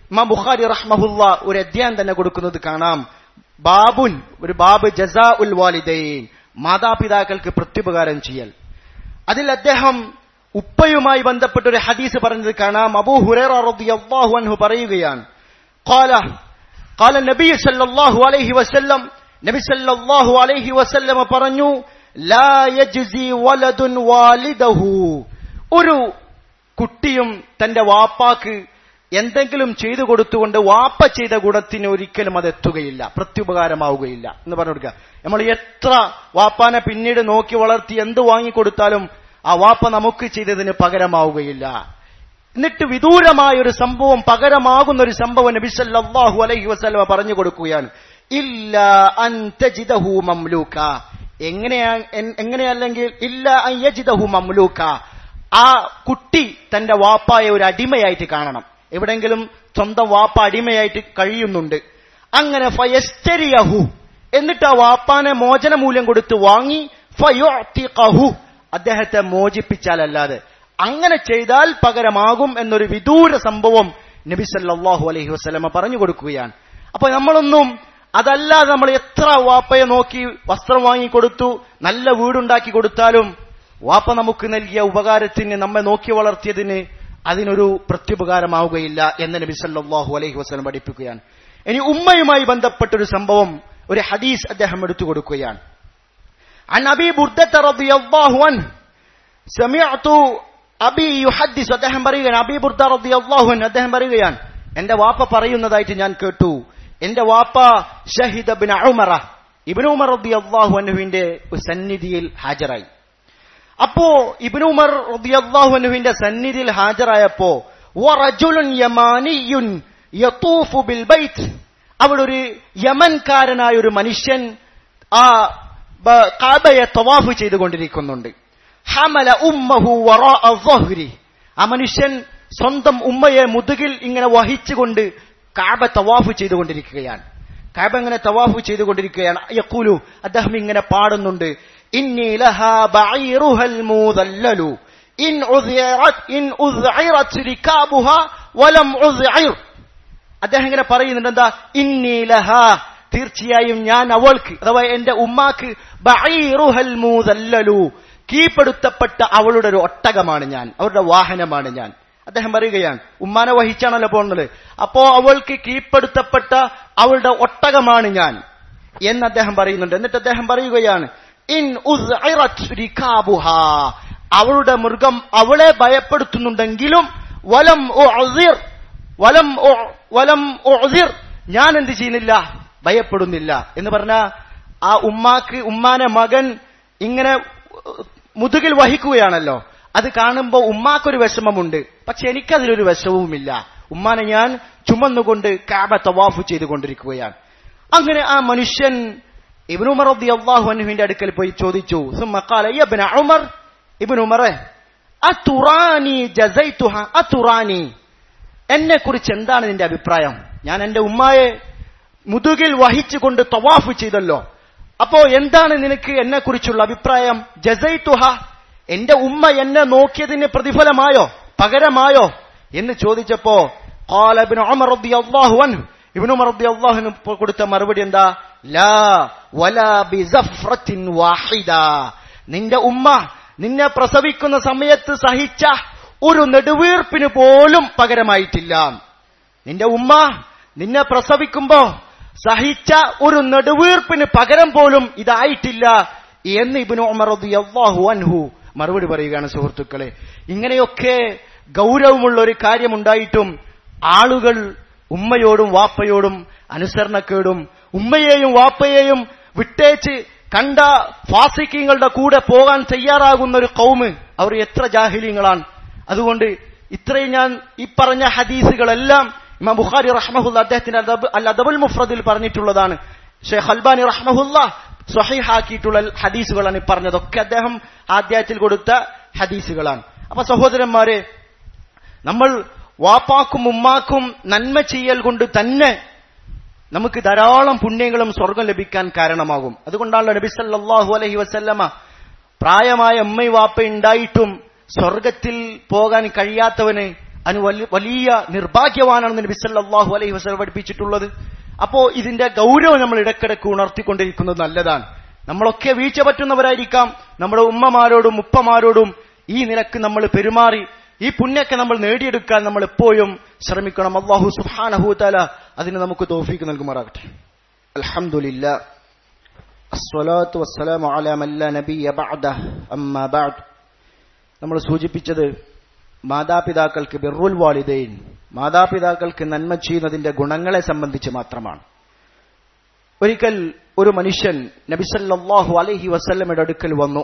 ഇമാം ബുഖാരി റഹ്മഹുല്ല ഒരു അധ്യായം തന്നെ കൊടുക്കുന്നത് കാണാം ബാബുൻ ഒരു ബാബ് ജസാ ഉൽ വാലിദൈൻ മാതാപിതാക്കൾക്ക് പ്രത്യുപകാരം ചെയ്യൽ അതിൽ അദ്ദേഹം ഉപ്പയുമായി ബന്ധപ്പെട്ട ഒരു ഹദീസ് പറഞ്ഞത് കാണാം അബൂ ഹുറൈറ റളിയല്ലാഹു അൻഹു പറയുകയാണ് قال قال النبي صلى الله عليه وسلم നബി സല്ലല്ലാഹു അലൈഹി വസല്ലമ പറഞ്ഞു ലാ യജ്സി വലദുൻ വാലിദഹു ഒരു കുട്ടിയും തന്റെ വാപ്പാക്ക് എന്തെങ്കിലും ചെയ്തു കൊടുത്തുകൊണ്ട് വാപ്പ ചെയ്ത ഗുണത്തിന് ഒരിക്കലും അത് എത്തുകയില്ല പ്രത്യുപകാരമാവുകയില്ല എന്ന് പറഞ്ഞു കൊടുക്കുക നമ്മൾ എത്ര വാപ്പാനെ പിന്നീട് നോക്കി വളർത്തി എന്ത് വാങ്ങിക്കൊടുത്താലും ആ വാപ്പ നമുക്ക് ചെയ്തതിന് പകരമാവുകയില്ല എന്നിട്ട് വിദൂരമായ ഒരു സംഭവം പകരമാകുന്ന ഒരു സംഭവം നബി സല്ലല്ലാഹു അലൈഹി വസല്ലമ പറഞ്ഞു കൊടുക്കുകയാണ് ഇല്ല അൻ തജിദഹു മംലൂക എങ്ങനെയാ എൻ- എങ്ങനെയല്ലെങ്കിൽ ഇല്ല അൻ യജിദഹു മംലൂക ആ കുട്ടി തന്റെ വാപ്പായെ ഒരു അടിമയായിട്ട് കാണണം എവിടെങ്കിലും സ്വന്തം വാപ്പ അടിമയായിട്ട് കഴിയുന്നുണ്ട് അങ്ങനെ ഫയസ്തരിയഹു എന്നിട്ട് ആ വാപ്പാനെ മോചന മൂല്യം കൊടുത്ത് വാങ്ങി ഫയുഅ്തിഖഹു അദ്ദേഹത്തെ മോചിപ്പിച്ചാലല്ലാതെ അങ്ങനെ ചെയ്താൽ പകരമാകും എന്നൊരു വിദൂര സംഭവം നബി സല്ലല്ലാഹു അലൈഹി വസല്ലമ പറഞ്ഞു കൊടുക്കുകയാണ് അപ്പൊ നമ്മളൊന്നും അതല്ലാതെ നമ്മൾ എത്ര വാപ്പയെ നോക്കി വസ്ത്രം വാങ്ങിക്കൊടുത്തു നല്ല വീടുണ്ടാക്കി കൊടുത്താലും വാപ്പ നമുക്ക് നൽകിയ ഉപകാരത്തിന് നമ്മെ നോക്കി വളർത്തിയതിന് അതിനൊരു പ്രത്യുപകാരമാവുകയില്ല എന്ന് നബി സല്ലല്ലാഹു അലൈഹി വസല്ലം പഠിപ്പിക്കുകയാണ് ഇനി ഉമ്മയുമായി ബന്ധപ്പെട്ട ഒരു സംഭവം ഒരു ഹദീസ് അദ്ദേഹം എടുത്തു കൊടുക്കുകയാണ് عن أبي بردة رضي الله عنه سمعت أبي يحدث അദ്ദേഹം പറയുകയാണ് അബി ബുർദ റളിയല്ലാഹു അൻഹു അദ്ദേഹം പറയുകയാണ് എന്റെ വാപ്പ പറയുന്നതായിട്ട് ഞാൻ കേട്ടു എന്റെ വാപ്പ ഷഹിദ ബിൻ ഉമറ ഇബ്നു ഉമർ റളിയല്ലാഹു അൻഹുവിന്റെ ഒരു സന്നിധിയിൽ ഹാജരായി അപ്പോ ഇബ്നു ഉമർ റളിയല്ലാഹു അൻഹുവിന്റെ സന്നിധിയിൽ ഹാജരായപ്പോ വറജുലുൻ യമാനിയുൻ യതൂഫു ബിൽ ബൈത്ത് അവിടെ ഒരു യമൻകാരനായ ഒരു മനുഷ്യൻ ആ ബ- കാബയെ തവാഫ് ചെയ്തുകൊണ്ടിരിക്കുന്നുണ്ട് ഹമല ഉമ്മഹു വറാഅ ظهرി ആ മനുഷ്യൻ സ്വന്തം ഉമ്മയെ മുതുകിൽ ഇങ്ങനെ വഹിച്ചുകൊണ്ട് കാബ തവാഫ് ചെയ്തുകൊണ്ടിരിക്കുകയാണ് കാബ ഇങ്ങനെ തവാഫ് ചെയ്തുകൊണ്ടിരിക്കുകയാണ് യഖൂലു അദ്ദേഹം ഇങ്ങനെ പാടുന്നുണ്ട് ഇന്നി ലഹാ ബഈറുഹൽ മൂദല്ലലു ഇൻ ഉസ്ഇറത് ഇൻ ഉസ്ഇറത് റികാബുഹാ വലം ഉസ്ഇർ അദ്ദേഹം ഇങ്ങനെ പറയുന്നുണ്ട് എന്താ ഇന്നി ലഹാ തീർച്ചയായും ഞാൻ അവൾക്ക് അഥവാ എന്റെ ഉമ്മാക്ക് ബഈറുഹൽ മൂദല്ലലു കീഴ്പ്പെടുത്തപ്പെട്ട അവളുടെ ഒരു ഒട്ടകമാണ് ഞാൻ അവരുടെ വാഹനമാണ് ഞാൻ അദ്ദേഹം പറയുകയാണ് ഉമ്മാനെ വഹിച്ചാണല്ലോ പോകുന്നത് അപ്പോ അവൾക്ക് കീഴ്പ്പെടുത്തപ്പെട്ട അവളുടെ ഒട്ടകമാണ് ഞാൻ എന്ന് അദ്ദേഹം പറയുന്നുണ്ട് എന്നിട്ട് അദ്ദേഹം പറയുകയാണ് ഇൻ ഉസ്ഇറത് റികാബുഹാ അവളുടെ മൃഗം അവളെ ഭയപ്പെടുത്തുന്നുണ്ടെങ്കിലും വലം ഉഅ്സിർ വലം ഉ- വലം ഉഅ്സിർ ഞാൻ എന്ത് ചെയ്യുന്നില്ല ഭയപ്പെടുന്നില്ല എന്ന് പറഞ്ഞ ആ ഉമ്മാക്ക് ഉമ്മാനെ മകൻ ഇങ്ങനെ മുതുകിൽ വഹിക്കുകയാണല്ലോ അത് കാണുമ്പോൾ ഉമ്മാക്കൊരു വിഷമമുണ്ട് പക്ഷെ എനിക്കതിലൊരു വിഷമവുമില്ല ഉമ്മാനെ ഞാൻ ചുമന്നുകൊണ്ട് കാബ തവാഫ് ചെയ്തുകൊണ്ടിരിക്കുകയാണ് അങ്ങനെ ആ മനുഷ്യൻ ഇബ്നു ഉമർ റളിയല്ലാഹു അൻഹുവിന്റെ അടുക്കൽ പോയി ചോദിച്ചു സുമ്മ ഖാല യ ഇബ്ന ഉമർ ഇബ്നു ഉമറെ അതുറാനി ജസൈതുഹ അതുറാനി എന്നെ കുറിച്ച് എന്താണ് നിന്റെ അഭിപ്രായം ഞാൻ എന്റെ ഉമ്മായെ മുതുകിൽ വഹിച്ചുകൊണ്ട് തവാഫ് ചെയ്തല്ലോ അപ്പോ എന്താണ് നിനക്ക് എന്നെ കുറിച്ചുള്ള അഭിപ്രായം ജസൈതുഹ എന്റെ ഉമ്മ എന്നെ നോക്കിയതിന് പ്രതിഫലമായോ പകരമായോ എന്ന് ചോദിച്ചപ്പോ قال ابن عمر رضي الله عنه ഇബ്നു ഉമർ റളിയല്ലാഹു അൻഹു കൊടുത്ത മറുപടി എന്താ ലാ വലാ ബിസഫ്രത്തിൻ വാഹിദ നിന്റെ ഉമ്മ നിന്നെ പ്രസവിക്കുന്ന സമയത്ത് സഹിച്ച ഒരു നെടുവീർപ്പിന് പോലും പകരമായിട്ടില്ല നിന്റെ ഉമ്മ നിന്നെ പ്രസവിക്കുമ്പോ സഹിച്ച ഒരു നെടുവീർപ്പിന് പകരം പോലും ഇതായിട്ടില്ല എന്ന് ഇബ്നു ഉമർ റളിയല്ലാഹു അൻഹു മറുപടി പറയുകയാണ് സുഹൃത്തുക്കളെ ഇങ്ങനെയൊക്കെ ഗൗരവമുള്ള ഒരു കാര്യമുണ്ടായിട്ടും ആളുകൾ ഉമ്മയോടും വാപ്പയോടും അനുസരണക്കേടും ഉമ്മയെയും വാപ്പയെയും വിട്ടേച്ച് കണ്ട ഫാസിക്കങ്ങളുടെ കൂടെ പോകാൻ തയ്യാറാകുന്ന ഒരു കൗമ് അവർ എത്ര ജാഹിലീങ്ങളാണ് അതുകൊണ്ട് ഇത്രയും ഞാൻ ഈ പറഞ്ഞ ഹദീസുകളെല്ലാം ഇമാം ബുഖാരി റഹ്മഹുല്ല അദ്ദേഹത്തിന്റെ അദബ്- അൽ അദബുൽ മുഫ്രദിൽ പറഞ്ഞിട്ടുള്ളതാണ് ഷെയ്ഖ് അൽബാനി റഹ്മഹുല്ല സ്വഹീഹാക്കിയിട്ടുള്ള ഹദീസുകളാണ് ഈ പറഞ്ഞതൊക്കെ അദ്ദേഹം ആദ്യത്തിൽ കൊടുത്ത ഹദീസുകളാണ് അപ്പൊ സഹോദരന്മാരെ നമ്മൾ വാപ്പാക്കും ഉമ്മാക്കും നന്മ ചെയ്യൽ കൊണ്ട് തന്നെ നമുക്ക് ധാരാളം പുണ്യങ്ങളും സ്വർഗം ലഭിക്കാൻ കാരണമാകും അതുകൊണ്ടാണല്ലോ നബി സല്ലല്ലാഹു അലൈഹി വസല്ലമ പ്രായമായ ഉമ്മയും വാപ്പ ഉണ്ടായിട്ടും സ്വർഗത്തിൽ പോകാൻ കഴിയാത്തവന് അതിന് വലിയ- വലിയ നിർഭാഗ്യവാനാണെന്ന് നബി സല്ലല്ലാഹു അലൈഹി വസല്ലം പഠിപ്പിച്ചിട്ടുള്ളത് അപ്പോ ഇതിന്റെ ഗൗരവം നമ്മൾ ഇടക്കിടക്ക് ഉണർത്തിക്കൊണ്ടിരിക്കുന്നത് നല്ലതാണ് നമ്മളൊക്കെ വീഴ്ച പറ്റുന്നവരായിരിക്കാം നമ്മുടെ ഉമ്മമാരോടും ഉപ്പമാരോടും ഈ നിലക്ക് നമ്മൾ പെരുമാറി ഈ പുണ്യൊക്കെ നമ്മൾ നേടിയെടുക്കാൻ നമ്മൾ എപ്പോഴും ശ്രമിക്കണം അള്ളാഹു സുബ്ഹാനഹു തആല അതിന് നമുക്ക് തോഫീക്ക് നൽകുമാറാകട്ടെ അൽഹംദുലില്ലാ അസ്സലാത്തു വസ്സലാമു അലാ മൻ ലാ നബിയ ബഅദഹ് അമ്മാ ബഅദ് നമ്മൾ സൂചിപ്പിച്ചത് മാതാപിതാക്കൾക്ക് ബിറുൽ വാലിദൈൻ മാതാപിതാക്കൾക്ക് നന്മ ചെയ്യുന്നതിന്റെ ഗുണങ്ങളെ സംബന്ധിച്ച് മാത്രമാണ് ഒരിക്കൽ ഒരു മനുഷ്യൻ നബിസല്ലാഹു അലൈഹി വസല്ലമയുടെ അടുക്കൽ വന്നു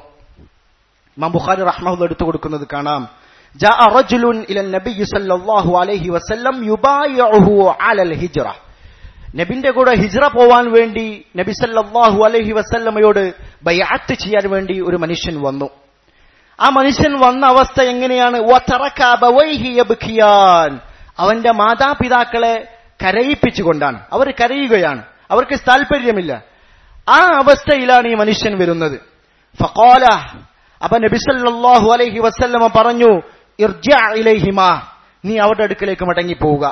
ഇമാം ബുഖാരി റഹ്മഹുല്ല എടുത്തു കൊടുക്കുന്നത് കാണാം جاء رجل إلى النبي صلى الله عليه وسلم يبايعه على الهجرة നബിന്റെ കൂടെ ഹിജ്റ പോവാൻ വേണ്ടി നബി സല്ലല്ലാഹു അലൈഹി വസല്ലമയോട് ബൈഅത്ത് ചെയ്യാൻ വേണ്ടി ഒരു മനുഷ്യൻ വന്നു ആ മനുഷ്യൻ വന്ന അവസ്ഥ എങ്ങനെയാണ് വതറക അബവൈഹി യബ്കിയാൻ അവന്റെ മാതാപിതാക്കളെ കരയിപ്പിച്ചുകൊണ്ടാണ് അവർ കരയുകയാണ് അവർക്ക് താല്പര്യമില്ല ആ അവസ്ഥയിലാണ് ഈ മനുഷ്യൻ വരുന്നത് ഫഖാല അപ്പൊ നബി സല്ലല്ലാഹു അലൈഹി വസല്ലമ പറഞ്ഞു ഇർജഅ ഇലൈഹിമാ നീ അവരുടെ അടുക്കലേക്ക് മടങ്ങി പോവുക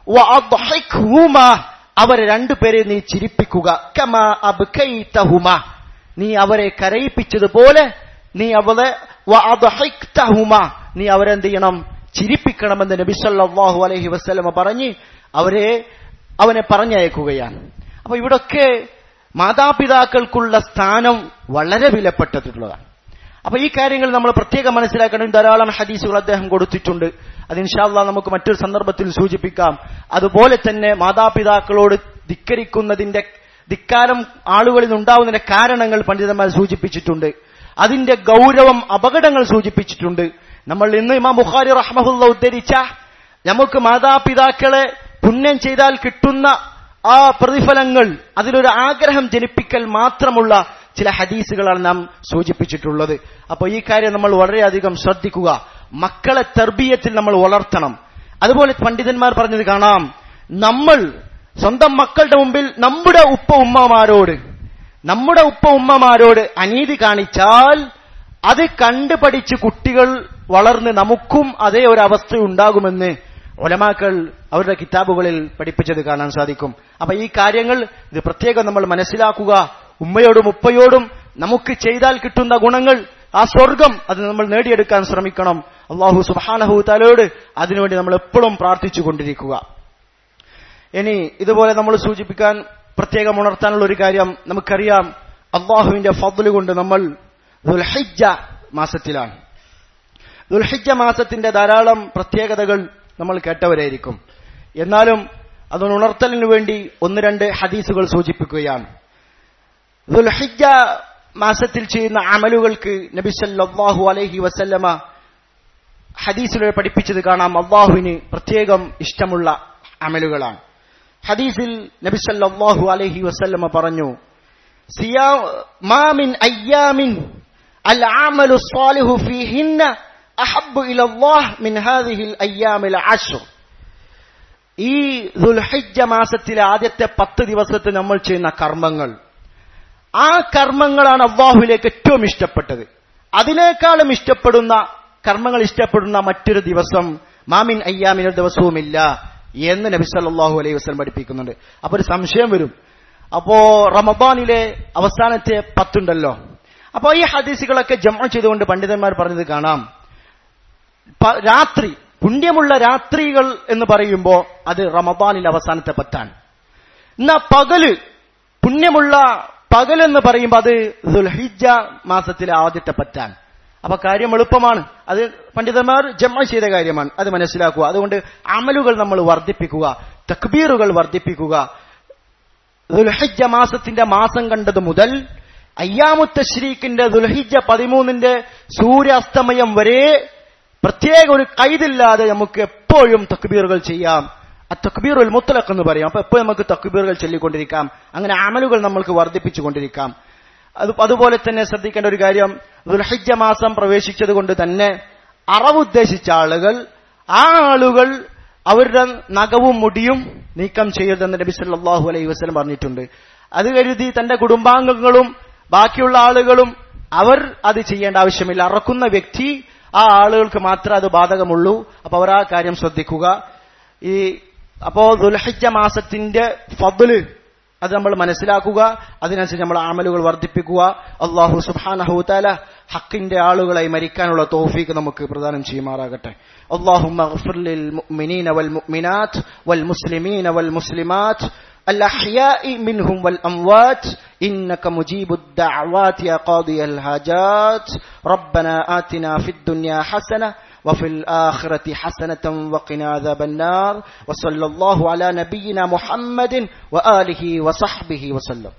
വഅദ്ഹിഖ്ഹുമാ അവരെ രണ്ടുപേരെ നീ ചിരിപ്പിക്കുക കമാ അബ്കൈതഹുമാ നീ അവരെ കരയിപ്പിച്ചതുപോലെ നീ അവരെ വഅദ്ഹിഖ്തഹുമാ നീ അവരെ എന്ത് ചെയ്യണം ചിരിപ്പിക്കണമെന്ന് നബി സല്ലല്ലാഹു അലൈഹി വസല്ലമ പറഞ്ഞ് അവരെ അവനെ പറഞ്ഞയക്കുകയാണ് അപ്പൊ ഇവിടൊക്കെ മാതാപിതാക്കൾക്കുള്ള സ്ഥാനം വളരെ വിലപ്പെട്ടതുള്ളതാണ് അപ്പൊ ഈ കാര്യങ്ങൾ നമ്മൾ പ്രത്യേകം മനസ്സിലാക്കണം ധാരാളം ഹദീസുകൾ അദ്ദേഹം കൊടുത്തിട്ടുണ്ട് അത് ഇൻഷാല്ല നമുക്ക് മറ്റൊരു സന്ദർഭത്തിൽ സൂചിപ്പിക്കാം അതുപോലെ തന്നെ മാതാപിതാക്കളോട് ധിക്കരിക്കുന്നതിന്റെ ധിക്കാരം ആളുകളിൽ ഉണ്ടാവുന്നതിന്റെ കാരണങ്ങൾ പണ്ഡിതന്മാർ സൂചിപ്പിച്ചിട്ടുണ്ട് അതിന്റെ ഗൗരവം അപകടങ്ങൾ സൂചിപ്പിച്ചിട്ടുണ്ട് നമ്മൾ ഇന്ന് ഇമാം ബുഖാരി റഹ്മഹുല്ല ഉദ്ധരിച്ച നമുക്ക് മാതാപിതാക്കളെ പുണ്യം ചെയ്താൽ കിട്ടുന്ന ആ പ്രതിഫലങ്ങൾ അതിലൊരു ആഗ്രഹം ജനിപ്പിക്കൽ മാത്രമുള്ള ചില ഹദീസുകളാണ് നാം സൂചിപ്പിച്ചിട്ടുള്ളത് അപ്പൊ ഈ കാര്യം നമ്മൾ വളരെയധികം ശ്രദ്ധിക്കുക മക്കളെ തെർബീയത്തിൽ നമ്മൾ വളർത്തണം അതുപോലെ പണ്ഡിതന്മാർ പറഞ്ഞത് കാണാം നമ്മൾ സ്വന്തം മക്കളുടെ മുമ്പിൽ നമ്മുടെ ഉപ്പ ഉമ്മമാരോട് നമ്മുടെ ഉപ്പ ഉമ്മമാരോട് അനീതി കാണിച്ചാൽ അത് കണ്ടുപഠിച്ച് കുട്ടികൾ വളർന്ന് നമുക്കും അതേ ഒരു അവസ്ഥ ഉണ്ടാകുമെന്ന് ഒലമാക്കൾ അവരുടെ കിതാബുകളിൽ പഠിപ്പിച്ചത് കാണാൻ സാധിക്കും അപ്പൊ ഈ കാര്യങ്ങൾ ഇത് പ്രത്യേകം നമ്മൾ മനസ്സിലാക്കുക ഉമ്മയോടും ഉപ്പയോടും നമുക്ക് ചെയ്താൽ കിട്ടുന്ന ഗുണങ്ങൾ ആ സ്വർഗം അത് നമ്മൾ നേടിയെടുക്കാൻ ശ്രമിക്കണം അള്ളാഹു സുബാനഹു തലയോട് അതിനുവേണ്ടി നമ്മൾ എപ്പോഴും പ്രാർത്ഥിച്ചു കൊണ്ടിരിക്കുക ഇനി ഇതുപോലെ നമ്മൾ സൂചിപ്പിക്കാൻ പ്രത്യേകം ഉണർത്താനുള്ള ഒരു കാര്യം നമുക്കറിയാം അള്ളാഹുവിന്റെ ഫضല് കൊണ്ട് നമ്മൾ ദുൽഹിജ്ജ മാസത്തിലാണ് ദുൽഹിജ്ജ മാസത്തിന്റെ ധാരാളം പ്രത്യേകതകൾ നമ്മൾ കേട്ടവരായിരിക്കും എന്നാലും അതൊന്ന് ഉണർത്തലിന് വേണ്ടി ഒന്ന് രണ്ട് ഹദീസുകൾ സൂചിപ്പിക്കുകയാണ് ദുൽഹിജ്ജ മാസത്തിൽ ചെയ്യുന്ന അമലുകൾക്ക് നബി സല്ലല്ലാഹു അലൈഹി വസല്ലമ ഹദീസിലൂടെ പഠിപ്പിച്ചത് കാണാം അള്ളാഹുവിന് പ്രത്യേകം ഇഷ്ടമുള്ള അമലുകളാണ് ഹദീസിൽ നബി സല്ലല്ലാഹു അലൈഹി വസല്ലമ പറഞ്ഞു സിയാ മാമിൻ അയ്യാമിൻ അൽ അമലു സ്വാലിഹു ഫീഹിന്ന അഹബ്ബു ഇലല്ലാഹ് മിൻ ഹാദിഹിൽ അയ്യാമിൽ അശ്ർ ഈ ദുൽഹിജ്ജ മാസത്തിലെ ആദ്യത്തെ പത്ത് ദിവസത്തിൽ നമ്മൾ ചെയ്യുന്ന കർമ്മങ്ങൾ ആ കർമ്മങ്ങളാണ് അള്ളാഹുവിലേക്ക് ഏറ്റവും ഇഷ്ടപ്പെട്ടത് അതിനേക്കാളും ഇഷ്ടപ്പെടുന്ന കർമ്മങ്ങൾ ഇഷ്ടപ്പെടുന്ന മറ്റൊരു ദിവസം മാമിൻ അയ്യാമിനൊരു ദിവസവുമില്ല എന്ന് നബി സല്ലല്ലാഹു അലൈഹി വസല്ലം പഠിപ്പിക്കുന്നുണ്ട് അപ്പൊ ഒരു സംശയം വരും അപ്പോ റമദാനിലെ അവസാനത്തെ പത്തുണ്ടല്ലോ അപ്പോ ഈ ഹദീസുകളൊക്കെ ജമ ചെയ്തുകൊണ്ട് പണ്ഡിതന്മാർ പറഞ്ഞത് കാണാം പ- രാത്രി പുണ്യമുള്ള രാത്രികൾ എന്ന് പറയുമ്പോ അത് റമദാനിലെ അവസാനത്തെ പത്താണ് എന്നാ പകല് പുണ്യമുള്ള പകൽ എന്ന് പറയുമ്പോൾ അത് ദുൽഹിജ മാസത്തിലെ ആദ്യത്തെ പറ്റാണ് അപ്പൊ കാര്യം എളുപ്പമാണ് അത് പണ്ഡിതന്മാർ ജമ ചെയ്ത കാര്യമാണ് അത് മനസ്സിലാക്കുക അതുകൊണ്ട് അമലുകൾ നമ്മൾ വർദ്ധിപ്പിക്കുക തക്ബീറുകൾ വർദ്ധിപ്പിക്കുക ദുൽഹിജ മാസത്തിന്റെ മാസം കണ്ടത് മുതൽ അയ്യാമുത്ത ശ്രീക്കിന്റെ ദുൽഹിജ പതിമൂന്നിന്റെ സൂര്യാസ്തമയം വരെ പ്രത്യേക ഒരു കൈതില്ലാതെ നമുക്ക് എപ്പോഴും തക്ബീറുകൾ ചെയ്യാം ആ തക്ബീറുൽ മുത്തലഖ് എന്ന് പറയും അപ്പൊ എപ്പോഴും നമുക്ക് തക്ബീറുകൾ ചൊല്ലിക്കൊണ്ടിരിക്കാം അങ്ങനെ അമലുകൾ നമ്മൾക്ക് വർദ്ധിപ്പിച്ചുകൊണ്ടിരിക്കാം അത് അതുപോലെ തന്നെ ശ്രദ്ധിക്കേണ്ട ഒരു കാര്യം ദുൽഹിജ മാസം പ്രവേശിച്ചത് കൊണ്ട് തന്നെ അറവ് ഉദ്ദേശിച്ച ആളുകൾ ആ ആളുകൾ അവരുടെ നഖവും മുടിയും നീക്കം ചെയ്യരുതെന്ന് നബി സല്ലല്ലാഹു അലൈഹി വസല്ലം പറഞ്ഞിട്ടുണ്ട് അത് കരുതി തന്റെ കുടുംബാംഗങ്ങളും ബാക്കിയുള്ള ആളുകളും അവർ അത് ചെയ്യേണ്ട ആവശ്യമില്ല അറക്കുന്ന വ്യക്തി ആ ആളുകൾക്ക് മാത്രമേ അത് ബാധകമുള്ളൂ അപ്പൊ അവർ ആ കാര്യം ശ്രദ്ധിക്കുക ഈ അപ്പോ ദുൽഹിജ മാസത്തിന്റെ ഫضല് അത് നമ്മൾ മനസ്സിലാക്കുക അതിനനുസരിച്ച് നമ്മൾ ആമലുകൾ വർദ്ധിപ്പിക്കുക അള്ളാഹു സുബാനഹുതാല ഹക്കിന്റെ ആളുകളായി മരിക്കാനുള്ള തോഫീക്ക് നമുക്ക് പ്രദാനം ചെയ്യുമാറാകട്ടെ اللهم اغفر للمؤمنين والمؤمنات والمسلمين والمسلمات الأحياء منهم والأموات إنك مجيب الدعوات يا قاضي الحاجات ربنا آتنا في الدنيا حسنة وفي الآخرة حسنة وقنا عذاب النار وصلى الله على نبينا محمد وآله وصحبه وسلم